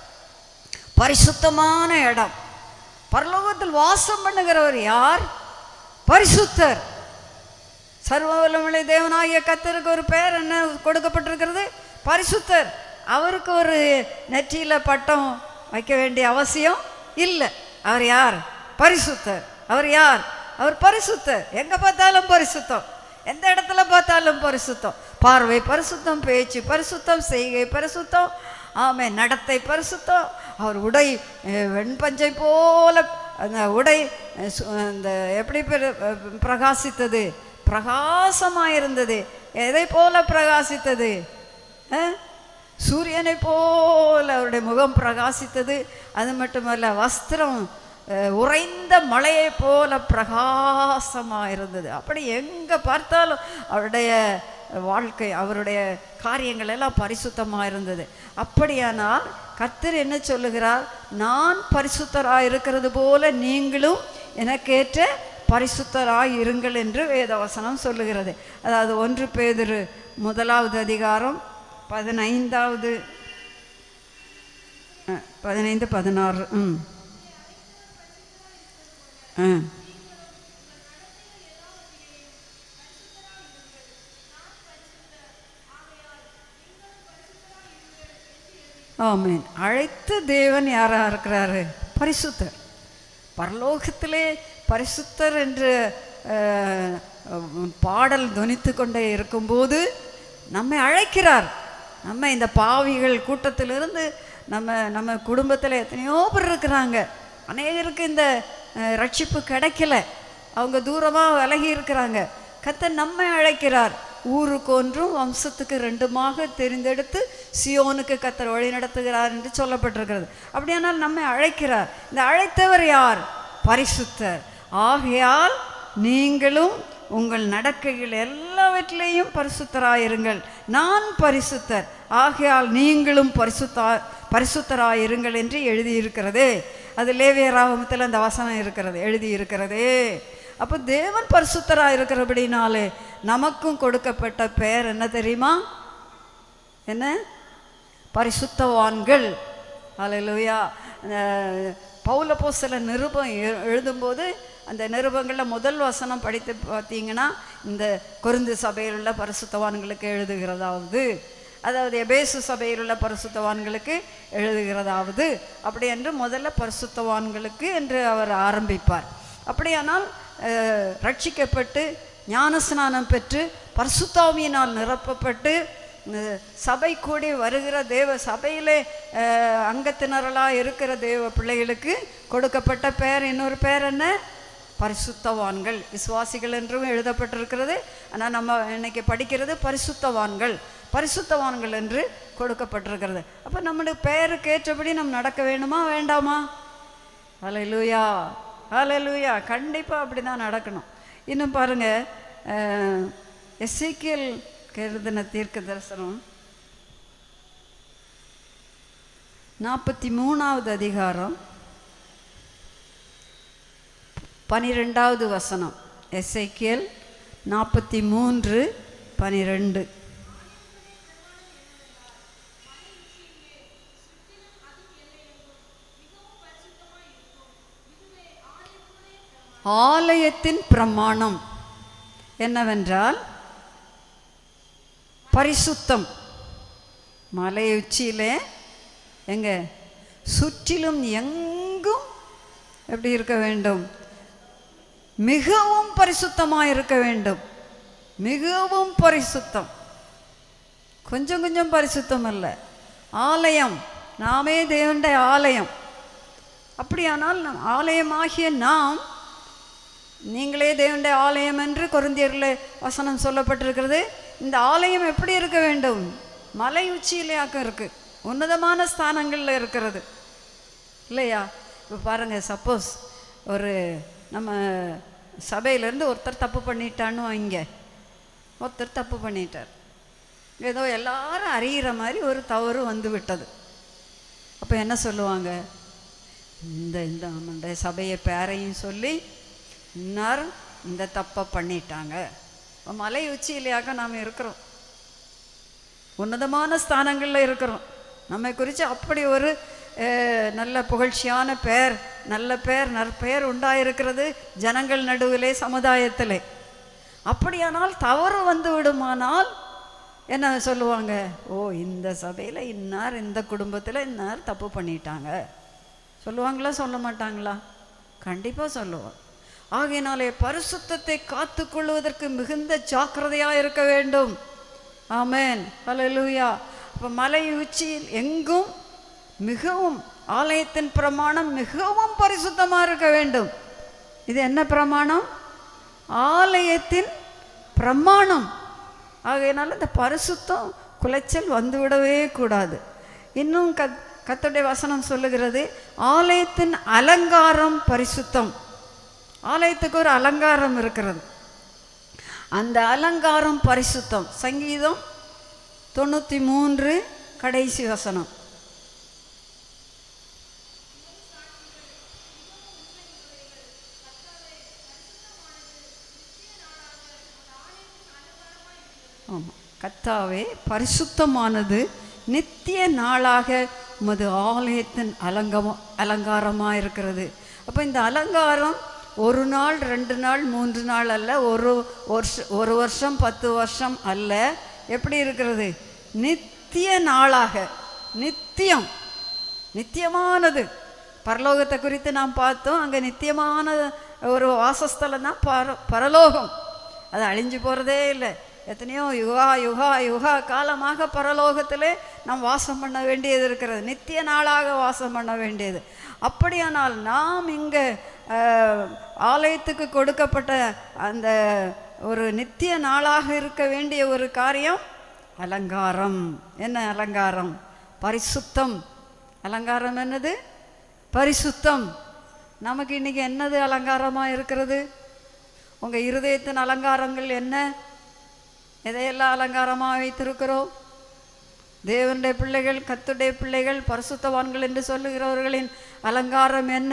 பரிசுத்தமான இடம் பரலோகத்தில் வாசம் பண்ணுகிறவர் யார் பரிசுத்தர் சர்வவல்லமுள்ள தேவனாகிய கத்தருக்கு ஒரு பெயர் என்ன கொடுக்கப்பட்டிருக்கிறது பரிசுத்தர் அவருக்கு ஒரு நெற்றியில பட்டம் வைக்க வேண்டிய அவசியம் இல்லை அவர் யார் பரிசுத்தர் அவர் யார் அவர் பரிசுத்தர் எங்க பார்த்தாலும் பரிசுத்தம் எந்த இடத்துல பார்த்தாலும் பரிசுத்தம் பார்வை பரிசுத்தம் பேச்சு பரிசுத்தம் செய்கை பரிசுத்தம் ஆமே நடத்தை பரிசுத்தம் அவர் உடை அஹ், வெண்பஞ்சை போல அந்த உடை அஹ், சு- அந்த எப்படி பிர- அஹ், பிரகாசித்தது பிரகாசமாக இருந்தது எதை போல பிரகாசித்தது அஹ்? சூரியனை போல அவருடைய முகம் பிரகாசித்தது அது மட்டுமல்ல வஸ்திரம் அஹ், உறைந்த மலையை போல பிரகாசமாக இருந்தது அப்படி எங்கே பார்த்தாலும் அவருடைய வாழ்க்கை அவருடைய காரியங்கள் எல்லாம் பரிசுத்தமாக இருந்தது அப்படியானால் கர்த்தர் என்ன சொல்லுகிறார் நான் பரிசுத்தராக இருக்கிறது போல நீங்களும் எனக்கேற்ற பரிசுத்தராய் இருங்கள் என்று வேதவசனம் சொல்லுகிறது அதாவது ஒன்று பேதுரு முதலாவது அதிகாரம் பதினைந்தாவது அஹ், பதினைந்து பதினாறு ம் ஆ ஆமென் அழைத்த தேவன் யாரா இருக்கிறாரு பரிசுத்தர் பரலோகத்திலே பரிசுத்தர் என்று அஹ், அஹ், பாடல் தொனித்து கொண்டே இருக்கும்போது நம்மை அழைக்கிறார் நம்ம இந்த பாவிகள் கூட்டத்திலிருந்து நம்ம நம்ம குடும்பத்தில் எத்தனையோ பேர் இருக்கிறாங்க அநேகருக்கு இந்த அஹ், ரட்சிப்பு கிடைக்கல அவங்க தூரமாக விலகி இருக்கிறாங்க கர்த்தர் நம்மை அழைக்கிறார் ஊருக்கு ஒன்றும் வம்சத்துக்கு ரெண்டுமாக தெரிந்தெடுத்து சியோனுக்கு கத்தர் வழி நடத்துகிறார் என்று சொல்லப்பட்டிருக்கிறது அப்படியானால் நம்மை அழைக்கிறார் இந்த அழைத்தவர் யார் பரிசுத்தர் ஆகையால் நீங்களும் உங்கள் நடக்கைகள் எல்லாவற்றிலேயும் பரிசுத்தராயிருங்கள் நான் பரிசுத்தர் ஆகையால் நீங்களும் பரிசுத்தா பரிசுத்தராயிருங்கள் என்று எழுதியிருக்கிறதே அது லேவியராகமத்தில் அந்த வசனம் இருக்கிறது எழுதியிருக்கிறதே அப்போ தேவன் பரிசுத்தராக இருக்கிறபடினாலே நமக்கும் கொடுக்கப்பட்ட பெயர் என்ன தெரியுமா என்ன பரிசுத்தவான்கள் அல்லேலூயா பௌல சில நிருபம் எ- எழுதும்போது அந்த நிருபங்களில் முதல் வசனம் படித்து பார்த்தீங்கன்னா இந்த கொருந்து சபையில் உள்ள பரிசுத்தவான்களுக்கு எழுதுகிறதாவது அதாவது எபேசு சபையில் உள்ள பரிசுத்தவான்களுக்கு எழுதுகிறதாவது அப்படி என்று முதல்ல பரிசுத்தவான்களுக்கு என்று அவர் ஆரம்பிப்பார் அப்படியானால் அஹ், ரட்சிக்கப்பட்டு ஞானஸ்நானம் பெற்று பரிசுத்தாவியினால் நிரப்பப்பட்டு அஹ், சபை கூடி வருகிற தேவ சபையிலே அஹ், அங்கத்தினர்களாக இருக்கிற தேவ பிள்ளைகளுக்கு கொடுக்கப்பட்ட பெயர் இன்னொரு பெயர் என்ன பரிசுத்தவான்கள் விசுவாசிகள் என்றும் எழுதப்பட்டிருக்கிறது ஆனால் நம்ம இன்னைக்கு படிக்கிறது பரிசுத்தவான்கள் பரிசுத்தவான்கள் என்று கொடுக்கப்பட்டிருக்கிறது அப்போ நம்முடைய பெயருக்கு ஏற்றபடி நம்ம நடக்க வேணுமா வேண்டாமா ஹalleluya ஹalleluya கண்டிப்பாக அப்படி தான் நடக்கணும் இன்னும் பாருங்க அஹ், எசேக்கியேல் எழுதின தீர்க்க தரிசனம் நாற்பத்தி மூணாவது அதிகாரம் பனிரெண்டாவது வசனம் எசேக்கியேல் நாற்பத்தி மூன்று பனிரெண்டு ஆலயத்தின் பிரமாணம் என்னவென்றால் பரிசுத்தம் மலை உச்சியிலே எங்க சுற்றிலும் எங்கும் எப்படி இருக்க வேண்டும் மிகவும் பரிசுத்தமாக இருக்க வேண்டும் மிகவும் பரிசுத்தம் கொஞ்சம் கொஞ்சம் பரிசுத்தம் அல்ல ஆலயம் நாமே தேவனுடைய ஆலயம் அப்படியானால் நம் ஆலயமாகிய நாம் நீங்களே தேவனுடைய ஆலயம் என்று கொருந்தியரில் வசனம் சொல்லப்பட்டிருக்கிறது இந்த ஆலயம் எப்படி இருக்க வேண்டும் மலை உச்சியிலேயாக்கம் இருக்கு உன்னதமான ஸ்தானங்களில் இருக்கிறது இல்லையா இப்போ பாருங்கள் சப்போஸ் ஒரு நம்ம சபையிலேருந்து ஒருத்தர் தப்பு பண்ணிட்டான்னு வைங்க ஒருத்தர் தப்பு பண்ணிட்டார் ஏதோ எல்லாரும் அறிகிற மாதிரி ஒரு தவறு வந்து விட்டது அப்போ என்ன சொல்லுவாங்க இந்த இந்த நம்மளுடைய சபையை பேரையும் சொல்லி இன்னார் இந்த தப்பை பண்ணிட்டாங்க இப்ப மலை உச்சியிலேயாக நாம் இருக்கிறோம் உன்னதமான ஸ்தானங்களில் இருக்கிறோம் நம்மை குறித்து அப்படி ஒரு அஹ், நல்ல புகழ்ச்சியான பெயர் நல்ல பெயர் நற்பெயர் உண்டாயிருக்கிறது ஜனங்கள் நடுவிலே சமுதாயத்திலே அப்படியானால் தவறு வந்து விடுமானால் என்ன சொல்லுவாங்க ஓ இந்த சபையில் இன்னார் இந்த குடும்பத்தில் இன்னார் தப்பு பண்ணிட்டாங்க சொல்லுவாங்களா சொல்ல மாட்டாங்களா கண்டிப்பாக சொல்லுவோம் ஆகையினாலே பரிசுத்தத்தை காத்துக்கொள்வதற்கு மிகுந்த ஜாக்கிரதையாக இருக்க வேண்டும் ஆமென் ஹalleluya அப்போ மலை உச்சியில் எங்கும் மிகவும் ஆலயத்தின் பிரமாணம் மிகவும் பரிசுத்தமாக இருக்க வேண்டும் இது என்ன பிரமாணம் ஆலயத்தின் பிரமாணம் ஆகையினால இந்த பரிசுத்தம் குலைச்சல் வந்துவிடவே கூடாது இன்னும் கத் கத்துடைய வசனம் சொல்லுகிறது ஆலயத்தின் அலங்காரம் பரிசுத்தம் ஆலயத்துக்கு ஒரு அலங்காரம் இருக்கிறது அந்த அலங்காரம் பரிசுத்தம் சங்கீதம் தொண்ணூற்றி மூன்று கடைசி வசனம் ஆமாம் கத்தாவே பரிசுத்தமானது நித்திய நாளாக உமது ஆலயத்தின் அலங்கம அலங்காரமாக இருக்கிறது அப்போ இந்த அலங்காரம் ஒரு நாள் ரெண்டு நாள் மூன்று நாள் அல்ல ஒரு வருஷம் ஒரு வருஷம் பத்து வருஷம் அல்ல எப்படி இருக்கிறது நித்திய நாளாக நித்தியம் நித்தியமானது பரலோகத்தை குறித்து நாம் பார்த்தோம் அங்கே நித்தியமான ஒரு வாசஸ்தலம் தான் பர பரலோகம் அது அழிஞ்சு போகிறதே இல்லை எத்தனையோ யுகா யுகா யுகா காலமாக பரலோகத்திலே நாம் வாசம் பண்ண வேண்டியது இருக்கிறது நித்திய நாளாக வாசம் பண்ண வேண்டியது அப்படியானால் நாம் இங்கே ஆலயத்துக்கு கொடுக்கப்பட்ட அந்த ஒரு நித்திய நாளாக இருக்க வேண்டிய ஒரு காரியம் அலங்காரம் என்ன அலங்காரம் பரிசுத்தம் அலங்காரம் என்னது பரிசுத்தம் நமக்கு இன்னைக்கு என்னது அலங்காரமாக இருக்கிறது உங்கள் இருதயத்தின் அலங்காரங்கள் என்ன எதையெல்லாம் அலங்காரமாக வைத்திருக்கிறோம் தேவனுடைய பிள்ளைகள் கத்துடைய பிள்ளைகள் பரிசுத்தவான்கள் என்று சொல்லுகிறவர்களின் அலங்காரம் என்ன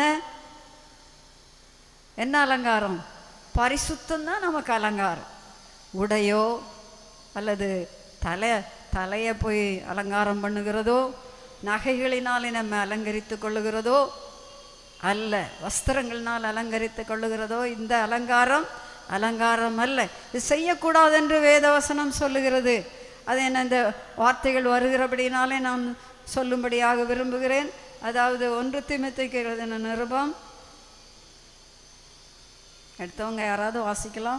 என்ன அலங்காரம் பரிசுத்தம் தான் நமக்கு அலங்காரம் உடையோ அல்லது தலை தலையை போய் அலங்காரம் பண்ணுகிறதோ நகைகளினாலே நம்ம அலங்கரித்து கொள்ளுகிறதோ அல்ல வஸ்திரங்களினால் அலங்கரித்து கொள்ளுகிறதோ இந்த அலங்காரம் அலங்காரம் அல்ல இது செய்யக்கூடாது என்று வேதவசனம் சொல்லுகிறது அது என்ன இந்த வார்த்தைகள் வருகிறபடினாலே நான் சொல்லும்படியாக விரும்புகிறேன் அதாவது ஒன்று திமித்தைக்கிறது என்ன நிருபம் எடுத்தவங்க யாராவது வாசிக்கலாம்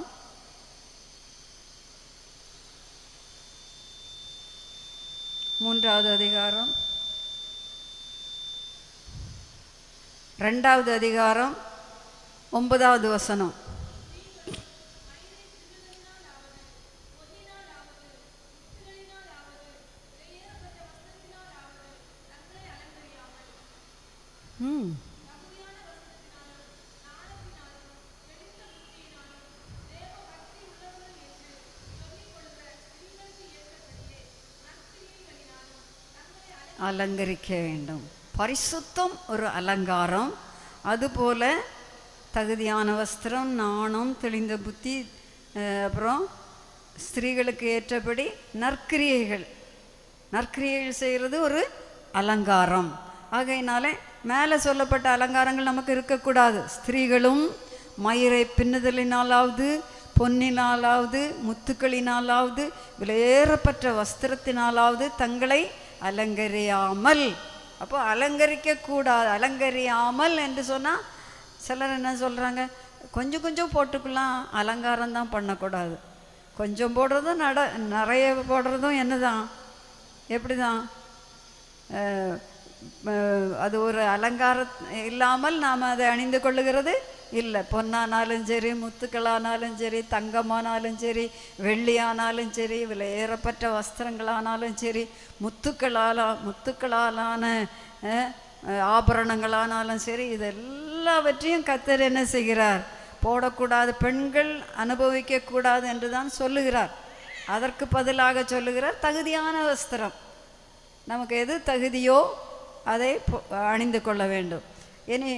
மூன்றாவது அதிகாரம் ரெண்டாவது அதிகாரம் ஒன்பதாவது வசனம் ம் அலங்கரிக்க வேண்டும் பரிசுத்தம் ஒரு அலங்காரம் அதுபோல தகுதியான வஸ்திரம் நாணம் தெளிந்த புத்தி அஹ், அப்புறம் ஸ்திரீகளுக்கு ஏற்றபடி நற்கிரியைகள் நற்கிரியைகள் செய்கிறது ஒரு அலங்காரம் ஆகையினாலே மேலே சொல்லப்பட்ட அலங்காரங்கள் நமக்கு இருக்கக்கூடாது ஸ்திரீகளும் மயிரை பின்னுதலினாலாவது பொன்னினாலாவது முத்துக்களினாலாவது விலையேறப்பட்ட வஸ்திரத்தினாலாவது தங்களை அலங்கரியாமல் அப்போ அலங்கரிக்க கூடாது அலங்கரியாமல் என்று சொன்னால் சிலர் என்ன சொல்கிறாங்க கொஞ்சம் கொஞ்சம் போட்டுக்கலாம் அலங்காரம் தான் பண்ணக்கூடாது கொஞ்சம் போடுறதும் நட நிறைய போடுறதும் என்னதான் எப்படி தான் அது ஒரு அலங்கார இல்லாமல் நாம் அதை அணிந்து கொள்ளுகிறது இல்லை பொன்னானாலும் சரி முத்துக்களானாலும் சரி தங்கமானாலும் சரி வெள்ளியானாலும் சரி விலையேறப்பட்ட வஸ்திரங்களானாலும் சரி முத்துக்களால முத்துக்களாலான அஹ், அஹ், ஆபரணங்களானாலும் சரி இது எல்லாவற்றையும் கத்தர் என்ன செய்கிறார் போடக்கூடாது பெண்கள் அனுபவிக்க கூடாது என்று தான் சொல்லுகிறார் அதற்கு பதிலாக சொல்லுகிறார் தகுதியான வஸ்திரம் நமக்கு எது தகுதியோ அதை பொ- அணிந்து கொள்ள வேண்டும் இனி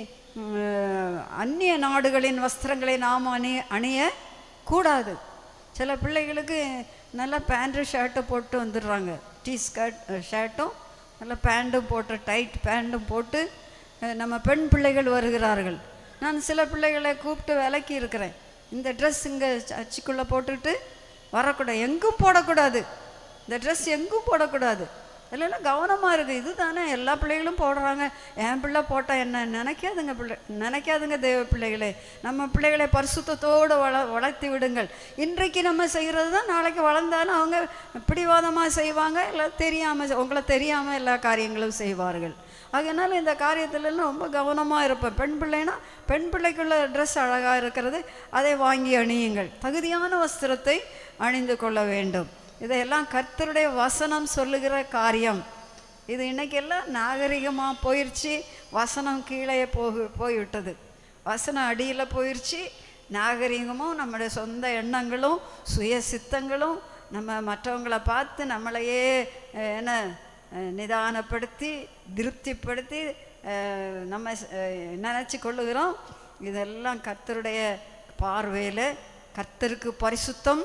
ம், அந்நிய நாடுகளின் வஸ்திரங்களை நாம் அணிய அணிய கூடாது சில பிள்ளைகளுக்கு நல்ல பேண்ட்டு ஷர்ட்டை போட்டு வந்துடுறாங்க டீ ஸ்கர்ட் ஷர்ட்டும் நல்ல பேண்ட்டும் போட்டு டைட் பேண்ட்டும் போட்டு அஹ், நம்ம பெண் பிள்ளைகள் வருகிறார்கள் நான் சில பிள்ளைகளை கூப்பிட்டு விலக்கி இருக்கிறேன் இந்த ட்ரெஸ் இங்கே அச்சுக்குள்ளே போட்டுட்டு வரக்கூடாது எங்கும் போடக்கூடாது இந்த ட்ரெஸ் எங்கும் போடக்கூடாது இல்லைன்னா கவனமாக இருக்குது இது தானே எல்லா பிள்ளைகளும் போடுறாங்க என் பிள்ளை போட்டால் என்ன நினைக்காதுங்க பிள்ளை நினைக்காதுங்க தேவ பிள்ளைகளே நம்ம பிள்ளைகளை பரிசுத்தத்தோடு வள வளர்த்தி விடுங்கள் இன்றைக்கு நம்ம செய்கிறது தான் நாளைக்கு வளர்ந்தாலும் அவங்க பிடிவாதமாக செய்வாங்க இல்லை தெரியாமல் உங்களை தெரியாமல் எல்லா காரியங்களும் செய்வார்கள் அதனால இந்த காரியத்திலலாம் ரொம்ப கவனமாக இருப்பேன் பெண் பிள்ளைனா பெண் பிள்ளைக்குள்ள ட்ரெஸ் அழகாக இருக்கிறது அதை வாங்கி அணியுங்கள் தகுதியான வஸ்திரத்தை அணிந்து கொள்ள வேண்டும் இதையெல்லாம் கர்த்தருடைய வசனம் சொல்லுகிற காரியம் இது இன்னைக்கெல்லாம் நாகரிகமாக போயிடுச்சு வசனம் கீழே போகு போய்விட்டது வசனம் அடியில் போயிடுச்சு நாகரிகமும் நம்முடைய சொந்த எண்ணங்களும் சுய சித்தங்களும் நம்ம மற்றவங்களை பார்த்து நம்மளையே அஹ், என்ன அஹ், நிதானப்படுத்தி திருப்திப்படுத்தி அஹ், நம்ம நினச்சி கொள்ளுகிறோம் இதெல்லாம் கர்த்தருடைய பார்வையில் கர்த்தருக்கு பரிசுத்தம்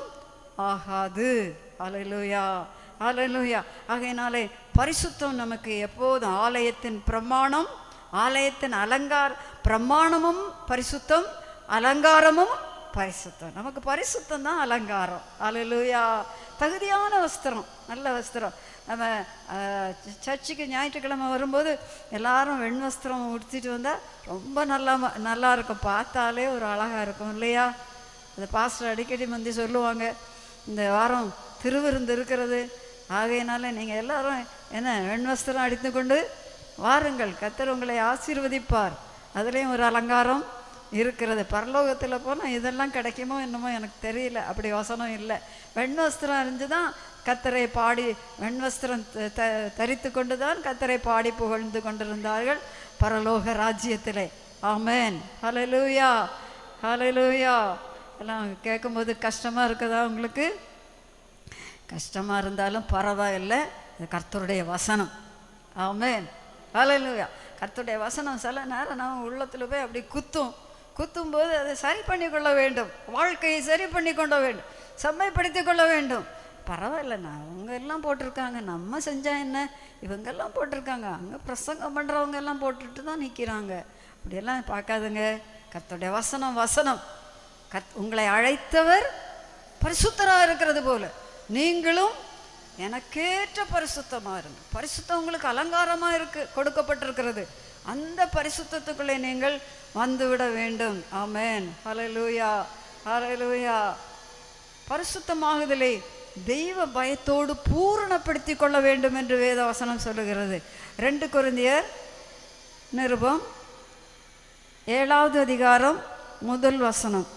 ஆகாது அலலுயா அலலுயா ஆகையினாலே பரிசுத்தம் நமக்கு எப்போதும் ஆலயத்தின் பிரமாணம் ஆலயத்தின் அலங்கார் பிரமாணமும் பரிசுத்தம் அலங்காரமும் பரிசுத்தம் நமக்கு பரிசுத்தம் தான் அலங்காரம் அலலுயா தகுதியான வஸ்திரம் நல்ல வஸ்திரம் நம்ம அஹ், ச- சர்ச்சுக்கு ஞாயிற்றுக்கிழமை வரும்போது எல்லாரும் வெண் வஸ்திரம் உடுத்திட்டு வந்தால் ரொம்ப நல்லா ம- நல்லா இருக்கும் பார்த்தாலே ஒரு அழகாக இருக்கும் இல்லையா அந்த பாஸ்டர் அடிக்கடி மந்தி சொல்லுவாங்க இந்த வாரம் திருவிருந்து இருக்கிறது ஆகையினால நீங்கள் எல்லாரும் என்ன வெண் வஸ்திரம் அடித்து கொண்டு வாருங்கள் கத்தர் உங்களை ஆசீர்வதிப்பார் அதுலேயும் ஒரு அலங்காரம் இருக்கிறது பரலோகத்தில் போனால் இதெல்லாம் கிடைக்குமோ என்னமோ எனக்கு தெரியல அப்படி வசனம் இல்லை வெண் வஸ்திரம் அறிஞ்சு தான் கத்தரை பாடி வெண் வஸ்திரம் த- த- தரித்து கொண்டு தான் கத்தரை பாடி புகழ்ந்து கொண்டிருந்தார்கள் பரலோக ராஜ்யத்திலே ஆமென் ஹalleluya ஹalleluya எல்லாம் கேட்கும்போது கஷ்டமாக இருக்குதா உங்களுக்கு கஷ்டமாக இருந்தாலும் பரவாயில்லை இது கர்த்தருடைய வசனம் ஆமென் ஹalleluya கர்த்தருடைய வசனம் சில நேரம் நம்ம உள்ளத்தில் போய் அப்படி குத்தும் குத்தும்போது அதை சரி பண்ணி கொள்ள வேண்டும் வாழ்க்கையை சரி பண்ணி கொள்ள வேண்டும் செம்மைப்படுத்தி கொள்ள வேண்டும் பரவாயில்ல நான் அவங்க எல்லாம் போட்டிருக்காங்க நம்ம செஞ்சா என்ன இவங்கெல்லாம் போட்டிருக்காங்க அங்கே பிரசங்கம் பண்ணுறவங்க எல்லாம் போட்டுட்டு தான் நிற்கிறாங்க அப்படியெல்லாம் பார்க்காதுங்க கர்த்தருடைய வசனம் வசனம் கத் உங்களை அழைத்தவர் பரிசுத்தராக இருக்கிறது போல நீங்களும் எனக்கேற்ற பரிசுத்தமாக இருங்க பரிசுத்தம் உங்களுக்கு அலங்காரமாக இருக்கு கொடுக்கப்பட்டிருக்கிறது அந்த பரிசுத்தத்துக்குள்ளே நீங்கள் வந்துவிட வேண்டும் ஆமென் ஹalleluya ஹalleluya பரிசுத்தமாகுதலை தெய்வ பயத்தோடு பூரணப்படுத்தி கொள்ள வேண்டும் என்று வேதவசனம் சொல்லுகிறது ரெண்டு கொரிந்தியர் நிருபம் ஏழாவது அதிகாரம் முதல் வசனம்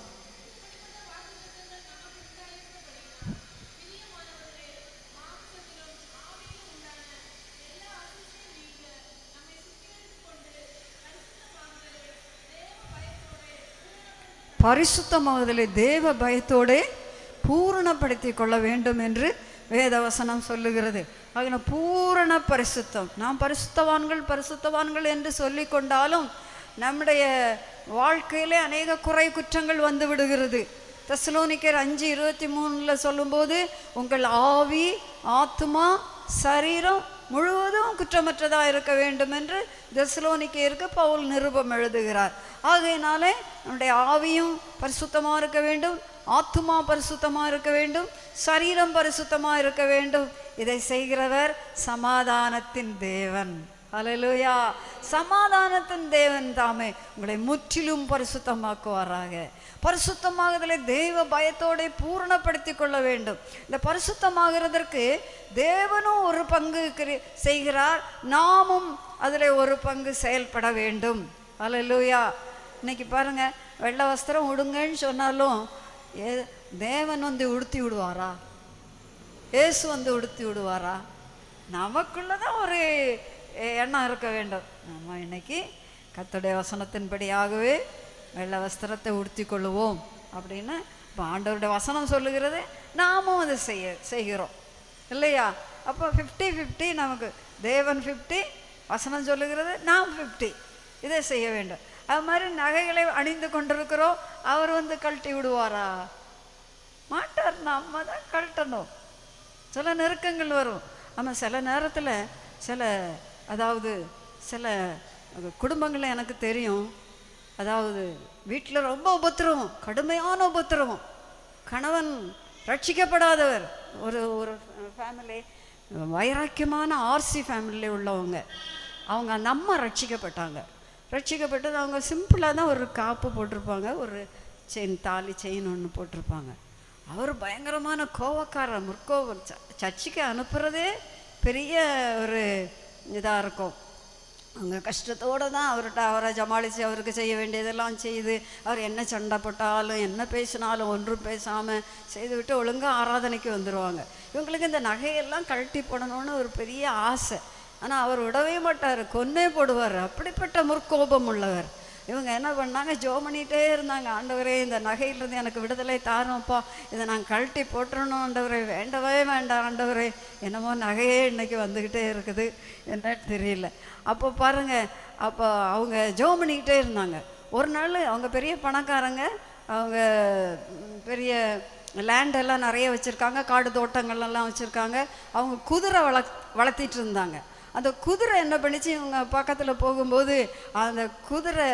பரிசுத்தமாகுதலை தேவ பயத்தோடே பூரணப்படுத்தி கொள்ள வேண்டும் என்று வேதவசனம் சொல்லுகிறது ஆகின பூரண பரிசுத்தம் நாம் பரிசுத்தவான்கள் பரிசுத்தவான்கள் என்று சொல்லி கொண்டாலும் நம்முடைய வாழ்க்கையிலே அநேக குறை குற்றங்கள் வந்து விடுகிறது தெசலோனிக்கர் அஞ்சு இருபத்தி மூணில் சொல்லும்போது உங்கள் ஆவி ஆத்துமா சரீரம் முழுவதும் குற்றமற்றதாக இருக்க வேண்டும் என்று தெசலோனிக்கேருக்கு பவுல் நிருபம் எழுதுகிறார் ஆகையினாலே நம்முடைய ஆவியும் பரிசுத்தமாக இருக்க வேண்டும் ஆத்துமா பரிசுத்தமாக இருக்க வேண்டும் சரீரம் பரிசுத்தமாக இருக்க வேண்டும் இதை செய்கிறவர் சமாதானத்தின் தேவன் ஹalleluya சமாதானத்தின் தேவன் தாமே உங்களை முற்றிலும் பரிசுத்தமாக்குவாராக பரிசுத்தமாகுதலை தெய்வ பயத்தோட பூரணப்படுத்தி கொள்ள வேண்டும் இந்த பரிசுத்தமாகிறதற்கு தேவனும் ஒரு பங்கு கிரி- செய்கிறார் நாமும் அதில் ஒரு பங்கு செயல்பட வேண்டும் ஹalleluya இன்னைக்கு பாருங்க வெள்ளை வஸ்திரம் உடுங்கன்னு சொன்னாலும் ஏ தேவன் வந்து உடுத்தி விடுவாரா இயேசு வந்து உடுத்தி விடுவாரா நமக்குள்ள தான் ஒரு எண்ணம் இருக்க வேண்டும் நம்ம இன்னைக்கு கர்த்தருடைய வசனத்தின்படியாகவே வெள்ளை வஸ்திரத்தை உடுத்தி கொள்ளுவோம் அப்படின்னு இப்போ ஆண்டவருடைய வசனம் சொல்லுகிறது நாமும் அதை செய்ய செய்கிறோம் இல்லையா அப்போ ஃபிஃப்டி ஃபிஃப்டி நமக்கு தேவன் ஃபிஃப்டி வசனம் சொல்லுகிறது நாம் ஃபிஃப்டி இதை செய்ய வேண்டும் அது மாதிரி நகைகளை அணிந்து கொண்டிருக்கிறோம் அவர் வந்து கழட்டி விடுவாரா மாட்டார் நம்ம தான் கழட்டணும் சில நெருக்கங்கள் வரும் ஆமாம் சில நேரத்தில் சில அதாவது சில குடும்பங்களில் எனக்கு தெரியும் அதாவது வீட்டில் ரொம்ப உபத்திரவம் கடுமையான உபத்திரவம் கணவன் ரட்சிக்கப்படாதவர் ஒரு ஒரு ஃபேமிலி வைராக்கியமான ஆர்சி ஃபேமிலியில் உள்ளவங்க அவங்க அந்த அம்மா ரட்சிக்கப்பட்டாங்க ரட்சிக்கப்பட்டது அவங்க சிம்பிளாக தான் ஒரு காப்பு போட்டிருப்பாங்க ஒரு செயின் தாலி செயின் ஒன்று போட்டிருப்பாங்க அவர் பயங்கரமான கோவக்காரர் முற்கோவம் ச- சர்ச்சுக்கு அனுப்புறதே பெரிய ஒரு இதாக இருக்கும் அவங்க கஷ்டத்தோடு தான் அவர்கிட்ட அவரை ஜமாளித்து அவருக்கு செய்ய வேண்டியதெல்லாம் செய்து அவர் என்ன சண்டை போட்டாலும் என்ன பேசினாலும் ஒன்றும் பேசாமல் செய்துவிட்டு ஒழுங்காக ஆராதனைக்கு வந்துடுவாங்க இவங்களுக்கு இந்த நகையெல்லாம் கழட்டி போடணும்னு ஒரு பெரிய ஆசை ஆனால் அவர் விடவே மாட்டார் கொன்னே போடுவார் அப்படிப்பட்ட முற்கோபம் உள்ளவர் இவங்க என்ன பண்ணாங்க ஜோ பண்ணிகிட்டே இருந்தாங்க ஆண்டவரே இந்த நகையிலிருந்து எனக்கு விடுதலை தாரும்ப்பா இதை நான் கழட்டி போட்டுறணும் ஆண்டவரே வேண்டவே வேண்டாம் ஆண்டவரே என்னமோ நகையே இன்னைக்கு வந்துக்கிட்டே இருக்குது என்னன்னு தெரியல அப்போ பாருங்க அப்போ அவங்க ஜோ பண்ணிக்கிட்டே இருந்தாங்க ஒரு நாள் அவங்க பெரிய பணக்காரங்க அவங்க ம், பெரிய லேண்ட் எல்லாம் நிறைய வச்சுருக்காங்க காடு தோட்டங்கள் எல்லாம் வச்சுருக்காங்க அவங்க குதிரை வள வளர்த்திட்டு இருந்தாங்க அந்த குதிரை என்ன பண்ணிச்சு இவங்க பக்கத்தில் போகும்போது அந்த குதிரை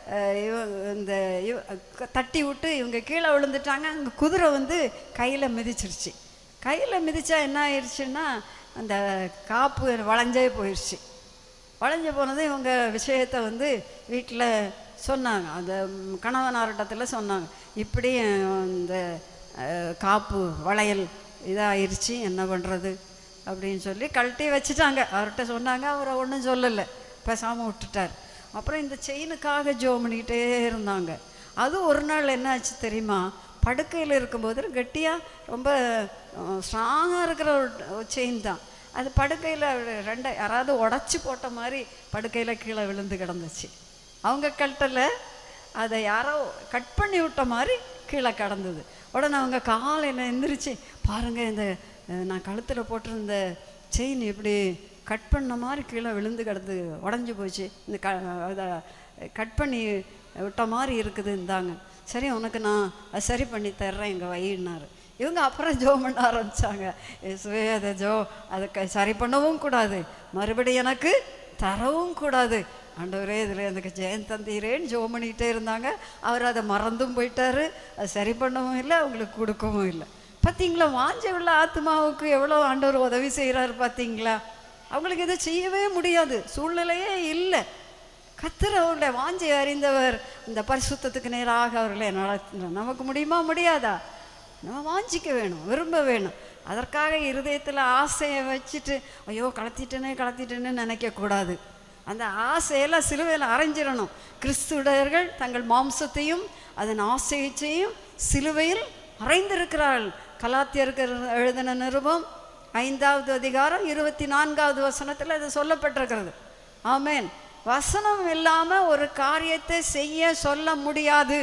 அஹ், இவ இந்த இவ க- தட்டி விட்டு இவங்க கீழே விழுந்துட்டாங்க அங்கே குதிரை வந்து கையில் மிதிச்சிருச்சு கையில் மிதிச்சா என்ன ஆயிடுச்சுன்னா அந்த காப்பு வளைஞ்சே போயிடுச்சு வளைஞ்சு போனது இவங்க விஷயத்தை வந்து வீட்டில் சொன்னாங்க அந்த ம், கணவனாரிடத்தில் சொன்னாங்க இப்படி அஹ், இந்த அஹ், காப்பு வளையல் இதாயிருச்சு என்ன பண்ணுறது அப்படின்னு சொல்லி கழட்டி வச்சுட்டாங்க அவர்கிட்ட சொன்னாங்க அவரை ஒன்றும் சொல்லலை பேசாமல் விட்டுட்டார் அப்புறம் இந்த செயினுக்காக ஜோ பண்ணிக்கிட்டே இருந்தாங்க அது ஒரு நாள் என்ன ஆச்சு தெரியுமா படுக்கையில் இருக்கும்போது கெட்டியாக ரொம்ப ஸ்ட்ராங்காக இருக்கிற ஒரு செயின் தான் அது படுக்கையில் ரெண்டை யாராவது உடச்சி போட்ட மாதிரி படுக்கையில் கீழே விழுந்து கிடந்துச்சு அவங்க கழட்டல அதை யாரோ கட் பண்ணி விட்ட மாதிரி கீழே கடந்தது உடனே அவங்க காலையில் எந்திரிச்சு பாருங்கள் இந்த அஹ், நான் கழுத்தில் போட்டிருந்த செயின் இப்படி கட் பண்ண மாதிரி கீழே விழுந்து கிடந்து உடஞ்சி போச்சு இந்த க அதை கட் பண்ணி விட்ட மாதிரி இருக்குது இந்தாங்க சரி உனக்கு நான் அதை சரி பண்ணி தர்றேன் எங்கள் வையினாரு இவங்க அப்புறம் ஜோ பண்ண ஆரம்பித்தாங்க இயேசுவே அதை ஜோ அதை க சரி பண்ணவும் கூடாது மறுபடியும் எனக்கு தரவும் கூடாது ஆண்டவரே இதில் எனக்கு ஜெயம் தந்தீரேன்னு ஜோ பண்ணிக்கிட்டே இருந்தாங்க அவர் அதை மறந்தும் போயிட்டாரு அது சரி பண்ணவும் இல்லை அவங்களுக்கு கொடுக்கவும் இல்லை பார்த்தீங்களா வாஞ்ச உள்ள ஆத்மாவுக்கு எவ்வளோ ஆண்டவர் உதவி செய்கிறாரு பார்த்தீங்களா அவங்களுக்கு இதை செய்யவே முடியாது சூழ்நிலையே இல்லை கத்தர் அவருடைய வாஞ்சை அறிந்தவர் இந்த பரிசுத்தத்துக்கு நேராக அவர்களை நடத்தினார் நமக்கு முடியுமா முடியாதா நம்ம வாஞ்சிக்க வேணும் விரும்ப வேணும் அதற்காக இருதயத்தில் ஆசையை வச்சுட்டு ஐயோ கலத்திட்டேனே கலத்திட்டேனே நினைக்கக்கூடாது அந்த ஆசையெல்லாம் சிலுவையில் அரைஞ்சிடணும் கிறிஸ்துடையர்கள் தங்கள் மாம்சத்தையும் அதன் ஆசையையும் சிலுவையில் அறைந்திருக்கிறார்கள் கலாத்தியருக்கு எழுதின நிருபம் ஐந்தாவது அதிகாரம் இருபத்தி நான்காவது வசனத்தில் அது சொல்லப்பட்டிருக்கிறது ஆமென் வசனம் இல்லாமல் ஒரு காரியத்தை செய்ய சொல்ல முடியாது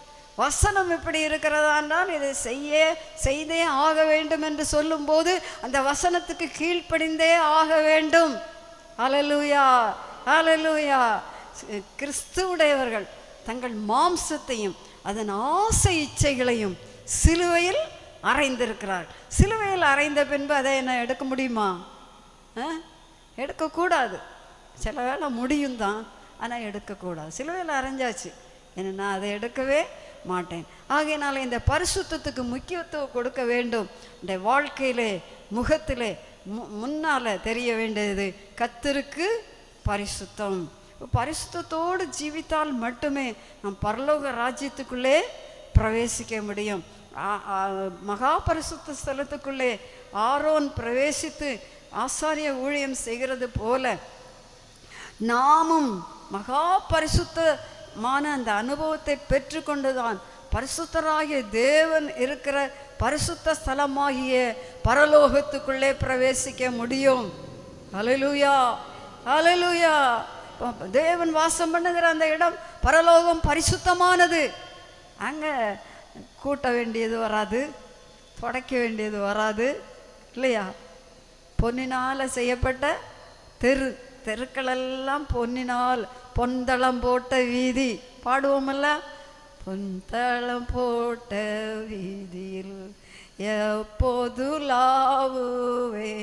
வசனம் இப்படி இருக்கிறதா என்றால் இதை செய்ய செய்தே ஆக வேண்டும் என்று சொல்லும்போது அந்த வசனத்துக்கு கீழ்ப்படிந்தே ஆக வேண்டும் அலலூயா அலலூயா கிறிஸ்துவுடையவர்கள் தங்கள் மாம்சத்தையும் அதன் ஆசை இச்சைகளையும் சிலுவையில் அறைந்திருக்கிறார் சிலுவையில் அறைந்த பின்பு அதை என்ன எடுக்க முடியுமா ஆ? எடுக்கக்கூடாது சில வேளை முடியும் தான் ஆனால் எடுக்கக்கூடாது சிலுவையில் அரைஞ்சாச்சு என்ன நான் அதை எடுக்கவே மாட்டேன் ஆகையினால இந்த பரிசுத்தத்துக்கு முக்கியத்துவம் கொடுக்க வேண்டும் இந்த வாழ்க்கையிலே முகத்திலே மு முன்னால் தெரிய வேண்டியது கத்தருக்கு பரிசுத்தம் பரிசுத்தத்தோடு ஜீவித்தால் மட்டுமே நம் பரலோக ராஜ்யத்துக்குள்ளே பிரவேசிக்க முடியும் ஆ- ஆ- மகா பரிசுத்த ஸ்தலத்துக்குள்ளே ஆரோன் பிரவேசித்து ஆசாரிய ஊழியம் செய்கிறது போல நாமும் மகா பரிசுத்தமான அந்த அனுபவத்தை பெற்றுக்கொண்டுதான் பரிசுத்தராகிய தேவன் இருக்கிற பரிசுத்த ஸ்தலமாகிய பரலோகத்துக்குள்ளே பிரவேசிக்க முடியும் ஹalleluya ஹalleluya ப- தேவன் வாசம் பண்ணுகிற அந்த இடம் பரலோகம் பரிசுத்தமானது அங்கே கூட்ட வேண்டியது வராது துடைக்க வேண்டியது வராது இல்லையா பொன்னினால் செய்யப்பட்ட தெரு தெருக்களெல்லாம் பொன்னினால் பொன்தளம் போட்ட வீதி பாடுவோமல்ல பொன்தளம் போட்ட வீதியில் எப்போது லாவுவே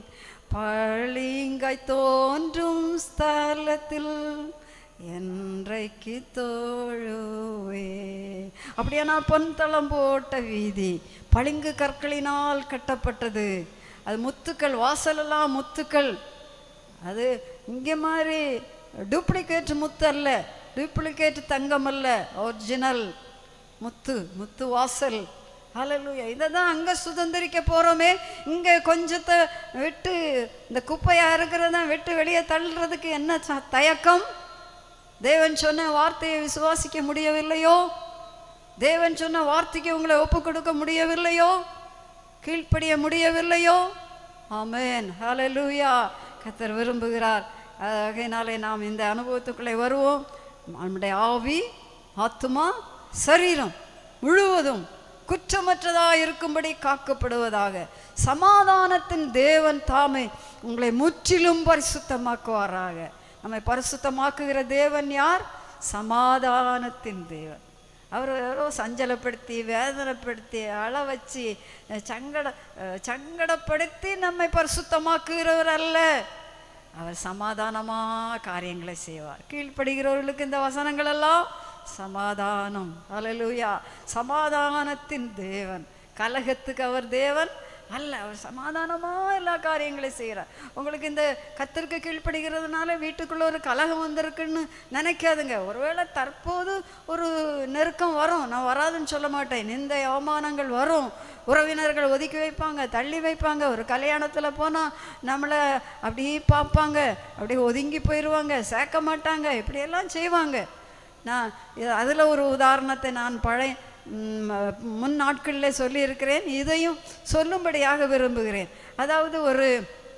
பளிங்காய் தோன்றும் ஸ்தலத்தில் என்றைக்கு தோழுவே அப்படியானா பொன்தளம் போட்ட வீதி பளிங்கு கற்களினால் கட்டப்பட்டது அது முத்துக்கள் வாசலெல்லாம் முத்துக்கள் அது இங்கே மாதிரி டூப்ளிகேட் முத்து அல்ல டூப்ளிகேட் தங்கம் அல்ல ஒரிஜினல் முத்து முத்து வாசல் ஹalleluya இதை தான் அங்கே சுதந்திரிக்க போகிறோமே இங்கே கொஞ்சத்தை விட்டு இந்த குப்பையாக இருக்கிறத விட்டு வெளியே தள்ளுறதுக்கு என்ன ச- தயக்கம் தேவன் சொன்ன வார்த்தையை விசுவாசிக்க முடியவில்லையோ தேவன் சொன்ன வார்த்தைக்கு உங்களை ஒப்பு கொடுக்க முடியவில்லையோ கீழ்ப்படிய முடியவில்லையோ ஆமென் ஹalleluya கர்த்தர் விரும்புகிறார் ஆகையினாலே நாம் இந்த அனுபவத்துக்குள்ளே வருவோம் நம்முடைய ஆவி ஆத்துமா சரீரம் முழுவதும் குற்றமற்றதாக இருக்கும்படி காக்கப்படுவதாக சமாதானத்தின் தேவன் தாமே உங்களை முற்றிலும் பரிசுத்தமாக்குவாராக நம்மை பரிசுத்தமாக்குகிற தேவன் யார் சமாதானத்தின் தேவன் அவர் யாரோ சஞ்சலப்படுத்தி வேதனைப்படுத்தி அழ வச்சு அஹ், சங்கட அஹ், சங்கடப்படுத்தி நம்மை பரிசுத்தமாக்குகிறவர் அல்ல அவர் சமாதானமா காரியங்களை செய்வார் கீழ்ப்படுகிறவர்களுக்கு இந்த வசனங்கள் எல்லாம் சமாதானம் அல்லேலூயா சமாதானத்தின் தேவன் கலகத்துக்கு அவர் தேவன் அல்ல அவர் சமாதானமா எல்லா காரியங்களையும் செய்கிறார் உங்களுக்கு இந்த கத்திற்கு கீழ்ப்படுகிறதுனால வீட்டுக்குள்ள ஒரு கலகம் வந்திருக்குன்னு நினைக்காதுங்க ஒருவேளை தற்போது ஒரு நெருக்கம் வரும் நான் வராதுன்னு சொல்ல மாட்டேன் இந்த அவமானங்கள் வரும் உறவினர்கள் ஒதுக்கி வைப்பாங்க தள்ளி வைப்பாங்க ஒரு கல்யாணத்தில் போனால் நம்மளை அப்படியே பார்ப்பாங்க அப்படியே ஒதுங்கி போயிடுவாங்க சேர்க்க மாட்டாங்க இப்படியெல்லாம் செய்வாங்க நான் அதில் ஒரு உதாரணத்தை நான் பழைய ம், முன் நாட்களில் சொல்லியிருக்கிறேன் இதையும் சொல்லும்படியாக விரும்புகிறேன் அதாவது ஒரு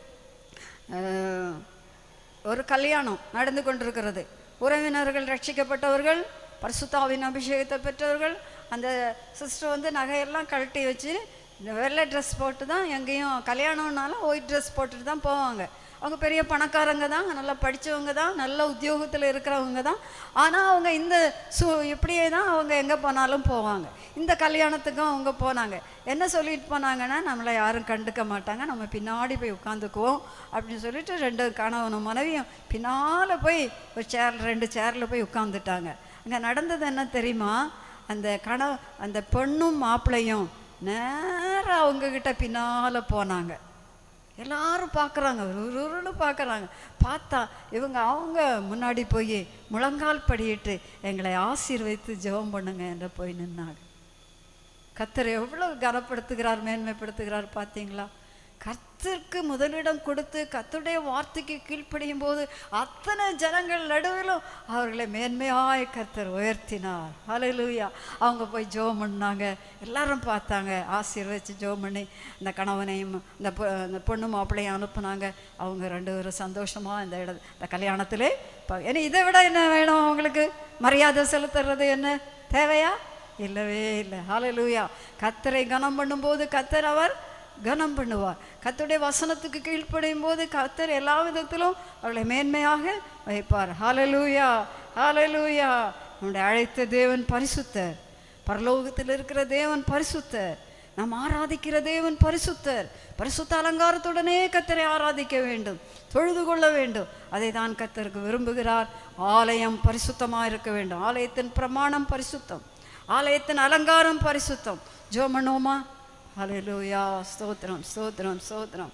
அஹ், ஒரு கல்யாணம் நடந்து கொண்டிருக்கிறது உறவினர்கள் ரட்சிக்கப்பட்டவர்கள் பரிசுத்தாவின் அபிஷேகத்தை பெற்றவர்கள் அந்த சிஸ்டர் வந்து நகையெல்லாம் கழட்டி வச்சு இந்த வெள்ளை ட்ரெஸ் போட்டு தான் எங்கேயும் கல்யாணம்னாலும் ஒயிட் ட்ரெஸ் போட்டுட்டு தான் போவாங்க அவங்க பெரிய பணக்காரங்க தான் நல்லா படித்தவங்க தான் நல்ல உத்தியோகத்தில் இருக்கிறவங்க தான் ஆனால் அவங்க இந்த சு இப்படியே தான் அவங்க எங்கே போனாலும் போவாங்க இந்த கல்யாணத்துக்கும் அவங்க போனாங்க என்ன சொல்லிட்டு போனாங்கன்னா நம்மளை யாரும் கண்டுக்க மாட்டாங்க நம்ம பின்னாடி போய் உட்காந்துக்குவோம் அப்படின்னு சொல்லிட்டு ரெண்டு கணவனும் மனைவியும் பின்னால் போய் ஒரு சேர் ரெண்டு சேரில் போய் உட்காந்துட்டாங்க அங்கே நடந்தது என்ன தெரியுமா அந்த கண அந்த பெண்ணும் மாப்பிள்ளையும் நேராக அவங்கக்கிட்ட பின்னால் போனாங்க எல்லாரும் பார்க்குறாங்க உருன்னு பார்க்குறாங்க பார்த்தா இவங்க அவங்க முன்னாடி போய் முழங்கால் படியிட்டு எங்களை ஆசீர்வதித்து ஜெபம் பண்ணுங்க என்று போய் நின்னாங்க கத்தர் எவ்வளவு கனப்படுத்துகிறார் மேன்மைப்படுத்துகிறார் பார்த்தீங்களா கர்த்தருக்கு முதலிடம் கொடுத்து கர்த்தருடைய வார்த்தைக்கு கீழ்ப்படியும் போது அத்தனை ஜனங்கள் நடுவிலும் அவர்களை மேன்மையாய் கர்த்தர் உயர்த்தினார் ஹalleluya அவங்க போய் ஜெபம் பண்ணாங்க எல்லாரும் பார்த்தாங்க ஆசீர்வதிச்சு ஜெபம் பண்ணி இந்த கணவனையும் இந்த பொ- இந்த பொண்ணு மாப்பிள்ளையும் அனுப்புனாங்க அவங்க ரெண்டு பேரும் சந்தோஷமா இந்த இட இந்த கல்யாணத்திலே ப- ஏன்னா இதை விட என்ன வேணும் அவங்களுக்கு மரியாதை செலுத்துறது என்ன தேவையா இல்லவே இல்லை ஹalleluya கத்தரை கனம் பண்ணும்போது கத்தர் அவர் கனம் பண்ணுவார் கத்தருடைய வசனத்துக்கு கீழ்ப்படியும் போது கத்தர் எல்லா விதத்திலும் அவளை மேன்மையாக வைப்பார் ஹalleluya ஹalleluya நம்முடைய அழைத்த தேவன் பரிசுத்தர் பரலோகத்தில் இருக்கிற தேவன் பரிசுத்தர் நாம் ஆராதிக்கிற தேவன் பரிசுத்தர் பரிசுத்த அலங்காரத்துடனே கத்தரை ஆராதிக்க வேண்டும் தொழுது கொள்ள வேண்டும் அதை தான் கத்தருக்கு விரும்புகிறார் ஆலயம் பரிசுத்தமாக இருக்க வேண்டும் ஆலயத்தின் பிரமாணம் பரிசுத்தம் ஆலயத்தின் அலங்காரம் பரிசுத்தம் ஜோமனோமா ஹalleluya ஸ்தோத்திரம் ஸ்தோத்திரம் ஸ்தோத்திரம்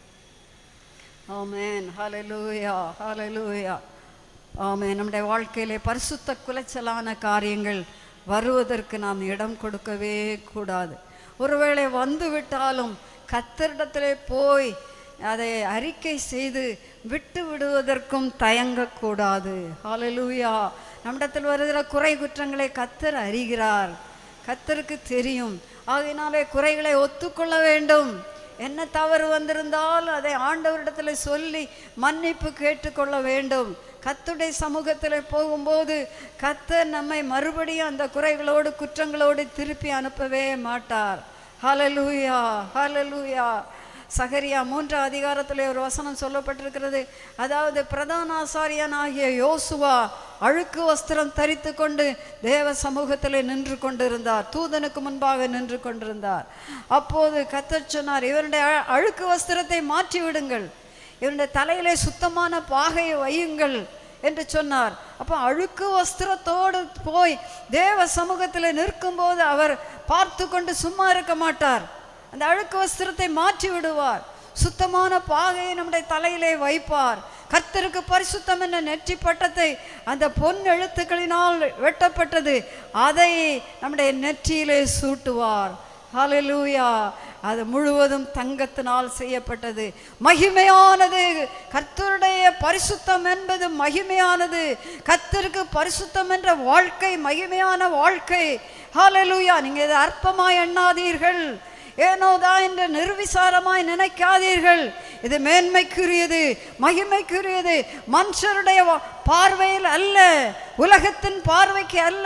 ஆமென் ஹalleluya ஹalleluya ஆமென் நம்முடைய வாழ்க்கையிலே பரிசுத்த குலைச்சலான காரியங்கள் வருவதற்கு நாம் இடம் கொடுக்கவே கூடாது ஒருவேளை வந்து விட்டாலும் கத்தரிடத்திலே போய் அதை அறிக்கை செய்து விட்டு விடுவதற்கும் தயங்கக்கூடாது ஹalleluya நம்மிடத்தில் வருகிற குறை குற்றங்களை கத்தர் அறிகிறார் கத்தருக்கு தெரியும் ஆகையினாலே குறைகளை ஒத்துக்கொள்ள வேண்டும் என்ன தவறு வந்திருந்தால் அதை ஆண்டவரிடத்தில் சொல்லி மன்னிப்பு கேட்டுக்கொள்ள வேண்டும் கத்துடைய சமூகத்தில் போகும்போது கத்தர் நம்மை மறுபடியும் அந்த குறைகளோடு குற்றங்களோடு திருப்பி அனுப்பவே மாட்டார் ஹalleluya ஹalleluya சகரியா மூன்றாம் அதிகாரத்தில் ஒரு வசனம் சொல்லப்பட்டிருக்கிறது அதாவது பிரதான ஆசாரியனாகிய யோசுவா அழுக்கு வஸ்திரம் தரித்து கொண்டு தேவ சமூகத்தில் நின்று கொண்டிருந்தார் தூதனுக்கு முன்பாக நின்று கொண்டிருந்தார் அப்போது கத்தர் சொன்னார் இவருடைய அ- அழுக்கு வஸ்திரத்தை மாற்றி விடுங்கள் இவருடைய தலையிலே சுத்தமான பாகையை வையுங்கள் என்று சொன்னார் அப்போ அழுக்கு வஸ்திரத்தோடு போய் தேவ சமூகத்தில் நிற்கும்போது அவர் பார்த்து கொண்டு சும்மா இருக்க மாட்டார் அந்த அழுக்கு வஸ்திரத்தை மாற்றி விடுவார் சுத்தமான பாகையை நம்முடைய தலையிலே வைப்பார் கர்த்தருக்கு பரிசுத்தம் என்ற நெற்றி பட்டத்தை அந்த பொன் எழுத்துக்களினால் வெட்டப்பட்டது அதை நம்முடைய நெற்றியிலே சூட்டுவார் ஹalleluya அது முழுவதும் தங்கத்தினால் செய்யப்பட்டது மகிமையானது கர்த்தருடைய பரிசுத்தம் என்பது மகிமையானது கர்த்தருக்கு பரிசுத்தம் என்ற வாழ்க்கை மகிமையான வாழ்க்கை ஹalleluya நீங்க இதை அற்பமாய் எண்ணாதீர்கள் ஏனோதான் என்று நிர்விசாரமாய் நினைக்காதீர்கள் இது மேன்மைக்குரியது மகிமைக்குரியது மனுஷருடைய வா- பார்வையில் அல்ல உலகத்தின் பார்வைக்கு அல்ல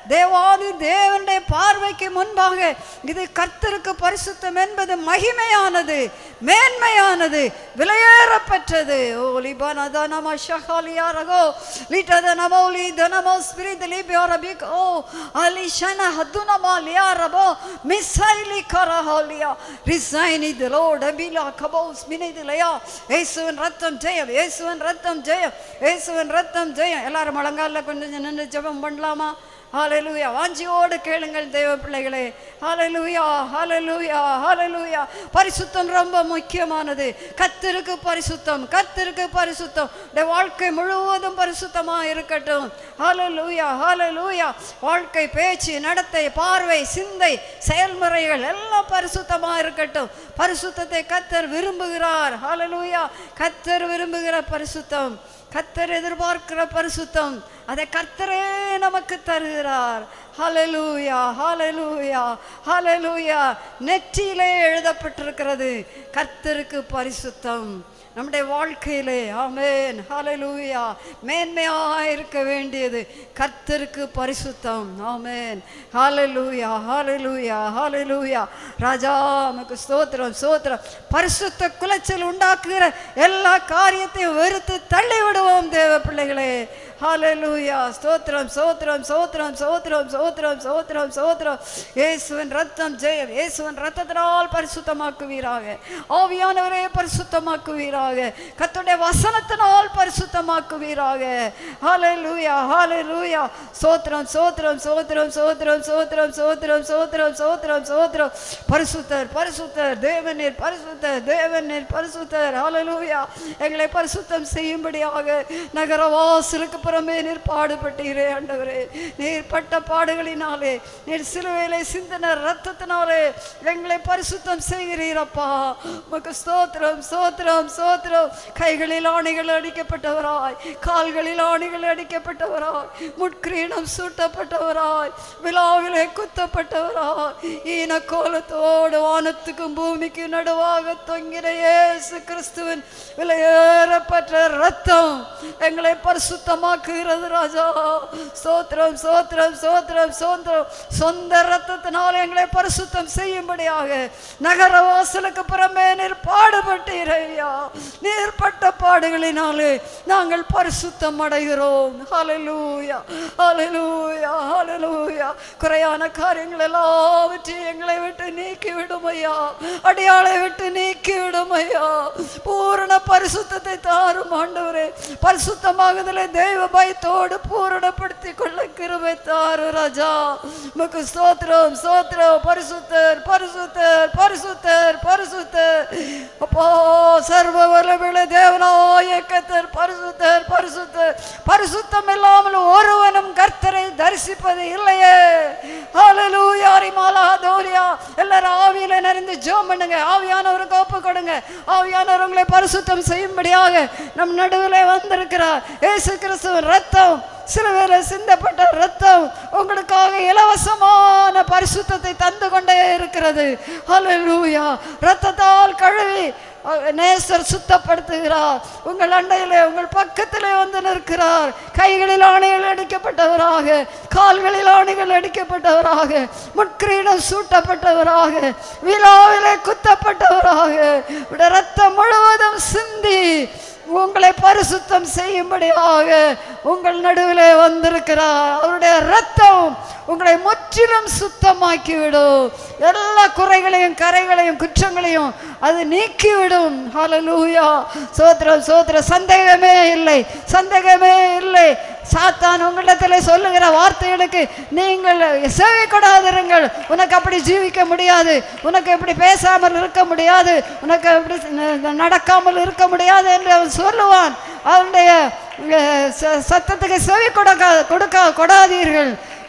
தேவாதி தேவனுடைய பார்வைக்கு முன்பாக இது கர்த்தருக்கு பரிசுத்தம் என்பது மகிமையானது மேன்மையானது விலையேறப்பெற்றது ஓ லிபனத நம ஷஹாலியா ரகோ லிட்டத நமௌலி தனமோ ஸ்பிரித் லிபியோர பிக் ஓ அலிஷன ஹதுனமா லியா ரபோ மிசைலி கரஹாலியா ரிசைனி திலோட பிலா கபோஸ் மினிதிலையா இயேசுவின் ரத்தம் ஜெயம் இயேசுவின் ரத்தம் ஜெயம் இயேசுவின் ரத்தம் ஜெயம் எல்லாரும் முழங்கால கொஞ்சம் நின்று ஜெபம் பண்ணலாமா ஹalleluya வாஞ்சியோடு கேளுங்கள் தேவ பிள்ளைகளே ஹalleluya ஹalleluya ஹalleluya பரிசுத்தம் ரொம்ப முக்கியமானது கர்த்தருக்கு பரிசுத்தம் கர்த்தருக்கு பரிசுத்தம் உடைய வாழ்க்கை முழுவதும் பரிசுத்தமா இருக்கட்டும் ஹalleluya ஹalleluya வாழ்க்கை பேச்சு நடத்தை பார்வை சிந்தை செயல்முறைகள் எல்லாம் பரிசுத்தமா இருக்கட்டும் பரிசுத்தத்தை கர்த்தர் விரும்புகிறார் ஹalleluya கர்த்தர் விரும்புகிற பரிசுத்தம் கர்த்தர் எதிர்பார்க்கிற பரிசுத்தம் அதை கர்த்தரே நமக்கு தருகிறார் ஹalleluya ஹalleluya ஹalleluya நெற்றியிலே எழுதப்பட்டிருக்கிறது கர்த்தருக்கு பரிசுத்தம் நம்முடைய வாழ்க்கையிலே ஆமென் ஹalleluya மேன்மையாக இருக்க வேண்டியது கர்த்தருக்கு பரிசுத்தம் ஆமென் ஹalleluya ஹalleluya ஹalleluya ராஜா உமக்கு ஸ்தோத்திரம் ஸ்தோத்திரம் பரிசுத்த குலைச்சல் உண்டாக்குகிற எல்லா காரியத்தையும் வெறுத்து தள்ளி விடுவோம் தேவ பிள்ளைகளே ஹalleluya ஸ்தோத்திரம் ஸ்தோத்திரம் ஸ்தோத்திரம் ஸ்தோத்திரம் ஸ்தோத்திரம் ஸ்தோத்திரம் ஸ்தோத்திரம் இயேசுவின் ரத்தம் ஜெயம் இயேசுவின் ரத்தத்தினால் பரிசுத்தமாக்குவீராக ஆவியானவரே பரிசுத்தமாக்குவீராக கர்த்தருடைய வசனத்தினால் பரிசுத்தமாக்குவீராக ஹalleluya ஹalleluya ஸ்தோத்திரம் ஸ்தோத்திரம் ஸ்தோத்திரம் ஸ்தோத்திரம் ஸ்தோத்திரம் ஸ்தோத்திரம் ஸ்தோத்திரம் ஸ்தோத்திரம் ஸ்தோத்திரம் பரிசுத்தர் பரிசுத்தர் தேவனீர் பரிசுத்தர் தேவனீர் பரிசுத்தர் ஹalleluya எங்களை பரிசுத்தம் செய்யும்படியாக நகரவாசலுக்கு புறமே நீர் பாடுபட்டீரே ஆண்டவரே நீர் பட்ட பாடுகளினாலே நீர் சிலுவையிலே சிந்தின ரத்தத்தினாலே எங்களை பரிசுத்தம் செய்கிறீரப்பா உமக்கு ஸ்தோத்திரம் ஸ்தோத்திரம் ஸ்தோத்திரம் கைகளில் ஆணைகள் அடிக்கப்பட்டவராய் கால்களில் ஆணைகள் அடிக்கப்பட்டவராய் முட்கிரீடம் சூட்டப்பட்டவராய் விழாவிலே குத்தப்பட்டவராய் ஈன கோலத்தோடு வானத்துக்கும் பூமிக்கு நடுவாக தொங்கின இயேசு கிறிஸ்துவின் விலையேறப்பட்ட ரத்தம் எங்களை பரிசுத்தமாக்குகிறது ராஜா ஸ்தோத்திரம் ஸ்தோத்திரம் ஸ்தோத்திரம் ஸ்தோத்திரம் சொந்த ரத்தத்தினால் எங்களை பரிசுத்தம் செய்யும்படியாக நகர வாசலுக்கு புறமே நீர் பாடுபட்டீரையா நீர் பட்ட பாடுகளினாலே நாங்கள் பரிசுத்தம் அடைகிறோம் ஹalleluya ஹalleluya ஹalleluya குறையான காரியங்கள் எல்லாவற்றையும் எங்களை விட்டு நீக்கி விடும் ஐயா அடியாளை விட்டு நீக்கி விடும் ஐயா பூரண பரிசுத்தத்தை தாரும் ஆண்டவரே பரிசுத்தமாகுதலை தெய்வ பயத்தோடு பூரணப்படுத்தி கொள்ள கிருபை தாரு ராஜா உமக்கு ஸ்தோத்திரம் ஸ்தோத்திரம் பரிசுத்தர் பரிசுத்தர் பரிசுத்தர் பரிசுத்தர் அப்போ சர்வ வல்லமையுள்ள தேவனாய கர்த்தர் பரிசுத்தர் பரிசுத்தர் பரிசுத்தம் இல்லாமல் ஒருவனும் கர்த்தரை தரிசிப்பது இல்லையே ஹalleluya ரிமாலா தோரியா எல்லாரும் ஆவியில நிறைந்து ஜெபம் பண்ணுங்க ஆவியானவருக்கு ஒப்பு கொடுங்க ஆவியானவர் உங்களை பரிசுத்தம் செய்யும்படியாக நம் நடுவில் வந்திருக்கிறார் இயேசு கிறிஸ்துவின் ரத்தம் சிலுவையில சிந்தப்பட்ட ரத்தம் உங்களுக்காக இலவசமான பரிசுத்தத்தை தந்து கொண்டே இருக்கிறது ஹalleluya ரத்தத்தால் கழுவி அஹ், நேசர் சுத்தப்படுத்துகிறார் உங்கள் அண்டையிலே உங்கள் பக்கத்திலே வந்து நிற்கிறார் கைகளில் ஆணைகள் அடிக்கப்பட்டவராக கால்களில் ஆணைகள் அடிக்கப்பட்டவராக முட்கிரீடம் சூட்டப்பட்டவராக விழாவிலே குத்தப்பட்டவராக உடைய ரத்தம் முழுவதும் சிந்தி உங்களை பரிசுத்தம் செய்யும்படியாக உங்கள் நடுவிலே வந்திருக்கிறார் அவருடைய ரத்தம் உங்களை முற்றிலும் சுத்தமாக்கிவிடும் எல்லா குறைகளையும் கரைகளையும் குற்றங்களையும் அது நீக்கிவிடும் ஹalleluya சோத்திரம் சோத்திர சந்தேகமே இல்லை சந்தேகமே இல்லை சாத்தான் உங்களிடத்தில் சொல்லுகிற வார்த்தைகளுக்கு நீங்கள் சேவை கொடாதிருங்கள் உனக்கு அப்படி ஜீவிக்க முடியாது உனக்கு இப்படி பேசாமல் இருக்க முடியாது உனக்கு இப்படி ந- நடக்காமல் இருக்க முடியாது என்று அவன் சொல்லுவான் அவனுடைய அஹ், ச- சத்தத்துக்கு செவி கொடுக்க கொடுக்க கொடாதீர்கள்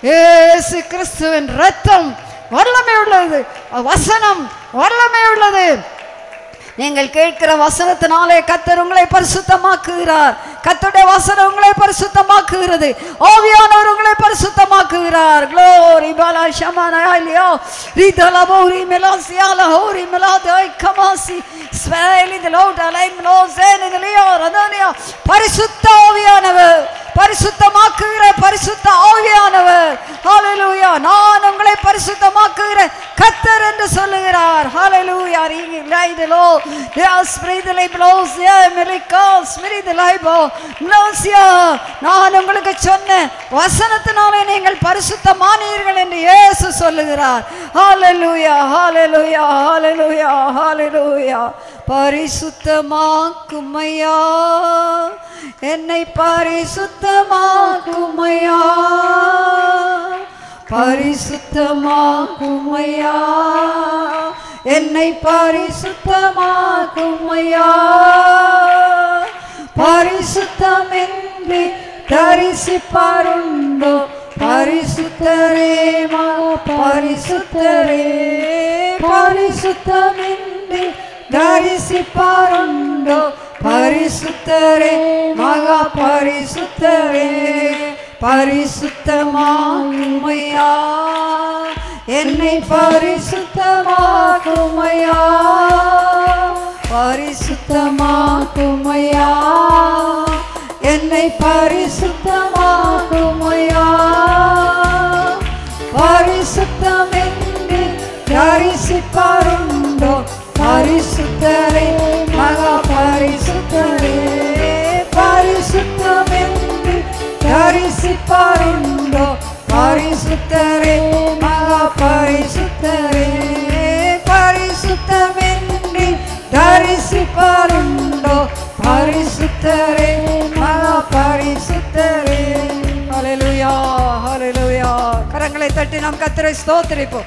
ஏசு கிறிஸ்துவின் ரத்தம் வல்லமை உள்ளது வசனம் வல்லமை உள்ளது நீங்கள் கேட்கிற வசனத்தினாலே கத்தர் உங்களை பரிசுத்தமாக்குகிறார் கத்துடைய வசனம் உங்களை பரிசுத்தமாக்குகிறது ஆவியானவர் உங்களை பரிசுத்தமாக்குகிறார் க்ளோரி பாலா ஷமானாலியோ ரிதல பௌரி மெலாசியால ஹௌரி மெலாதாய் கமாசி ஸ்வேலி தி லோட் அலைம் லோ சேனி தி லியோ ரதனியா பரிசுத்த ஆவியானவர் பரிசுத்தமாக்குகிற பரிசுத்த ஆவியானவர் ஹalleluya நான் உங்களை பரிசுத்தமாக்குகிற கத்தர் என்று சொல்லுகிறார் ஹalleluya ரைடலோ யாஸ் பிரீதலை ப்ளோஸ் யா மெலிகாஸ் மிரிதலை போ ப்ளோஸ்யா நான் உங்களுக்கு சொன்ன வசனத்தினாலே நீங்கள் பரிசுத்தமானீர்கள் என்று இயேசு சொல்லுகிறார் ஹalleluya ஹalleluya ஹalleluya ஹalleluya பரிசுத்தமாக்குமையா என்னை பரிசுத்தமாக்குமையா பரிசுத்தமாக்குமையா என்னை பரிசுத்தமாக்குமையா பரிசுத்தமென்று தரிசிப்பாருண்டோ பரிசுத்தரே மகா பரிசுத்தரே பரிசுத்தமென்று தரிசிப்பாருண்டோ பரிசுத்தரே மகா பரிசுத்தரே பரிசுத்தமாகுமையா என்னை பரிசுத்தமாகுமையா பரிசுத்தமாகுமையா என்னை பரிசுத்தமாகுமையா பரிசுத்தமென்று தரிசிப்பாருண்டோ பரிசுத்தரே மகா பரிசுத்தரே பரிசுத்தமென்று தரிசிப்பாருண்டோ பரிசுத்தரே மகா பரிசுத்தரே பரிசுத்தமென்று தரிசிப்பாருண்டோ பரிசுத்தரே மகா பரிசுத்தரே ஹalleluya ஹalleluya கரங்களை தட்டி நாம் கர்த்தரை ஸ்தோத்திரிப்போம்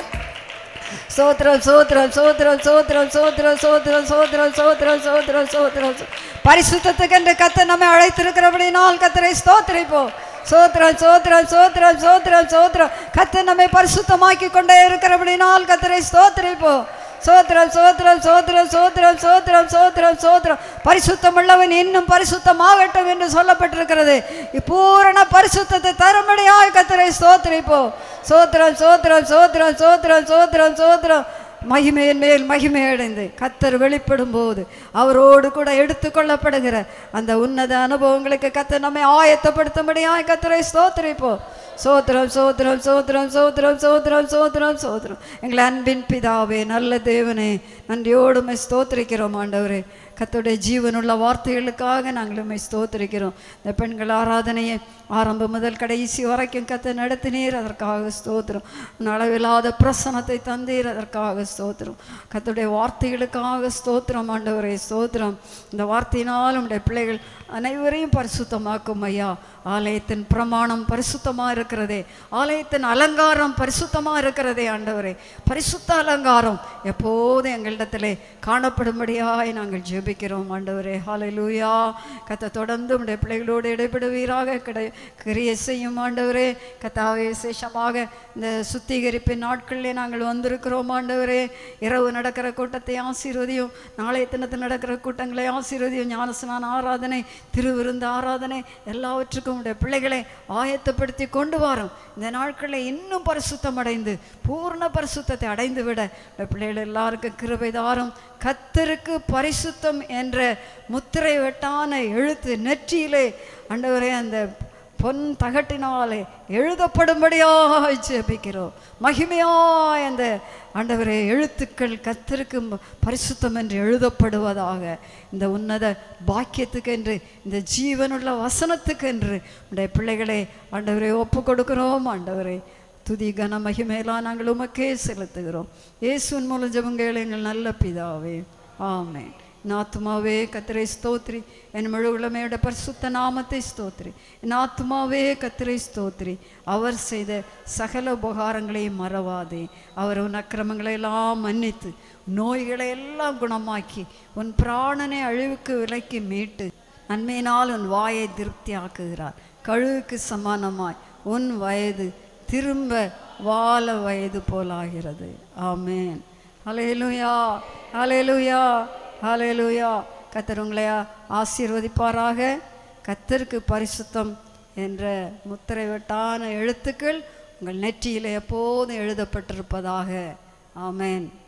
சோத்ரம் சோத்ரம் சோத்ரம் சோத்ரம் சோத்ரம் சோத்ரம் சோத்ரம் சோத்ரம் சோத்ரம் சோத்ரம் பரிசுத்தத்துக்கு என்று கத்த நம்மை அழைத்திருக்கிறபடினால் கத்தரை ஸ்தோத்திரிப்போம் சோத்ரம் சோத்ரம் சோத்ரம் சோத்ரம் சோத்ரம் கத்த நம்மை பரிசுத்தமாக்கி கொண்டே இருக்கிறபடினால் கத்தரை ஸ்தோத்திரிப்போம் சோத்ரம் சோத்ரம் சோத்ரம் சோத்ரம் சோத்ரம் சோத்ரம் சோத்ரம் பரிசுத்தம் உள்ளவன் இன்னும் பரிசுத்தமாகட்டும் என்று சொல்லப்பட்டிருக்கிறது பூரண பரிசுத்தத்தை தரும்படியாய் கத்தரை ஸ்தோத்திரிப்போம் சோத்ரம் சோத்ரம் சோத்ரம் சோத்ரம் சோத்ரம் சோத்ரம் மகிமையின் மேல் மகிமை அடைந்து கத்தர் வெளிப்படும் போது அவரோடு கூட எடுத்துக்கொள்ளப்படுகிற அந்த உன்னத அனுபவங்களுக்கு கத்தர் நம்மை ஆயத்தப்படுத்தும்படியாய் கத்தரை ஸ்தோத்திரிப்போம் சோத்திரம் சோத்திரம் சோத்திரம் சோத்திரம் சோத்திரம் சோத்திரம் சோத்திரம் எங்களை அன்பின் பிதாவே நல்ல தேவனே நன்றியோடு உம்மை ஸ்தோத்திரிக்கிறோம் ஆண்டவரே கத்தோடைய ஜீவனுள்ள வார்த்தைகளுக்காக நாங்கள் உண்மை ஸ்தோத்திரிக்கிறோம் இந்த பெண்கள் ஆராதனையை ஆரம்பம் முதல் கடைசி வரைக்கும் கத்த நடத்தினீர் அதற்காக ஸ்தோத்திரம் உன் அளவில்லாத பிரசனத்தை தந்தீர் அதற்காக ஸ்தோத்திரம் கத்தோடைய வார்த்தைகளுக்காக ஸ்தோத்திரம் ஆண்டவரே ஸ்தோத்திரம் இந்த வார்த்தையினால் உடைய பிள்ளைகள் அனைவரையும் பரிசுத்தமாக்கும் ஐயா ஆலயத்தின் பிரமாணம் பரிசுத்தமாக இருக்கிறதே ஆலயத்தின் அலங்காரம் பரிசுத்தமாக இருக்கிறதே ஆண்டவரே பரிசுத்த அலங்காரம் எப்போதும் எங்களிடத்திலே காணப்படும்படியாய் நாங்கள் ஜெபிக்கிறோம் ஆண்டவரே ஹalleluya கத்த தொடர்ந்து உடைய பிள்ளைகளோடு இடைபடுவீராக கிடை கிரியை செய்யும் ஆண்டவரே கத்தாவே விசேஷமாக இந்த சுத்திகரிப்பின் நாட்களிலே நாங்கள் வந்திருக்கிறோம் ஆண்டவரே இரவு நடக்கிற கூட்டத்தை ஆசீர்வதியும் நாளைய தினத்தில் நடக்கிற கூட்டங்களை ஆசீர்வதியும் ஞானஸ்நான ஆராதனை திருவிருந்து ஆராதனை எல்லாவற்றுக்கும் உடைய பிள்ளைகளை ஆயத்தப்படுத்தி கொண்டு வரோம் இந்த நாட்களில் இன்னும் பரிசுத்தம் அடைந்து பூர்ண பரிசுத்தத்தை அடைந்து விட உடைய பிள்ளைகள் எல்லாருக்கும் கிருபை தாரும் கத்தருக்கு பரிசுத்தம் என்ற முத்திரை வெட்டான எழுத்து நெற்றியிலே ஆண்டவரே அந்த பொன் தகட்டினாலே எழுதப்படும்படியாக ஜெபிக்கிறோம் மகிமையாய் அந்த ஆண்டவரே எழுத்துக்கள் கத்திற்கு பரிசுத்தம் என்று எழுதப்படுவதாக இந்த உன்னத பாக்கியத்துக்கு என்று இந்த ஜீவனுள்ள வசனத்துக்கு என்று உடைய பிள்ளைகளை ஆண்டவரை ஒப்பு கொடுக்கிறோம் ஆண்டவரே துதி கன மகிமையெல்லாம் நாங்கள் உமக்கே செலுத்துகிறோம் இயேசுவின் மூலம் ஜெபங்கள் எங்கள் நல்ல பிதாவே ஆமென் என் ஆத்துமாவே கத்திரை ஸ்தோத்ரி என் முழு உளமையோட பரிசுத்த நாமத்தை ஸ்தோத்ரி என் ஆத்துமாவே கத்திரை ஸ்தோத்ரி அவர் செய்த சகல உபகாரங்களையும் மறவாதே அவர் உன் அக்கிரமங்களை எல்லாம் மன்னித்து நோய்களை எல்லாம் குணமாக்கி உன் பிராணனை அழிவுக்கு விலக்கி மீட்டு நன்மையினால் உன் வாயை திருப்தியாக்குகிறார் கழுவுக்கு சமானமாய் உன் வயது திரும்ப வாழ வயது போலாகிறது ஆமேன் ஹalleluya ஹalleluya ஹalleluya கத்தர் உங்களை ஆசீர்வதிப்பாராக கத்தருக்கு பரிசுத்தம் என்ற முத்திரை வெட்டான எழுத்துக்கள் உங்கள் நெற்றியில் எப்போதும் எழுதப்பட்டிருப்பதாக ஆமென்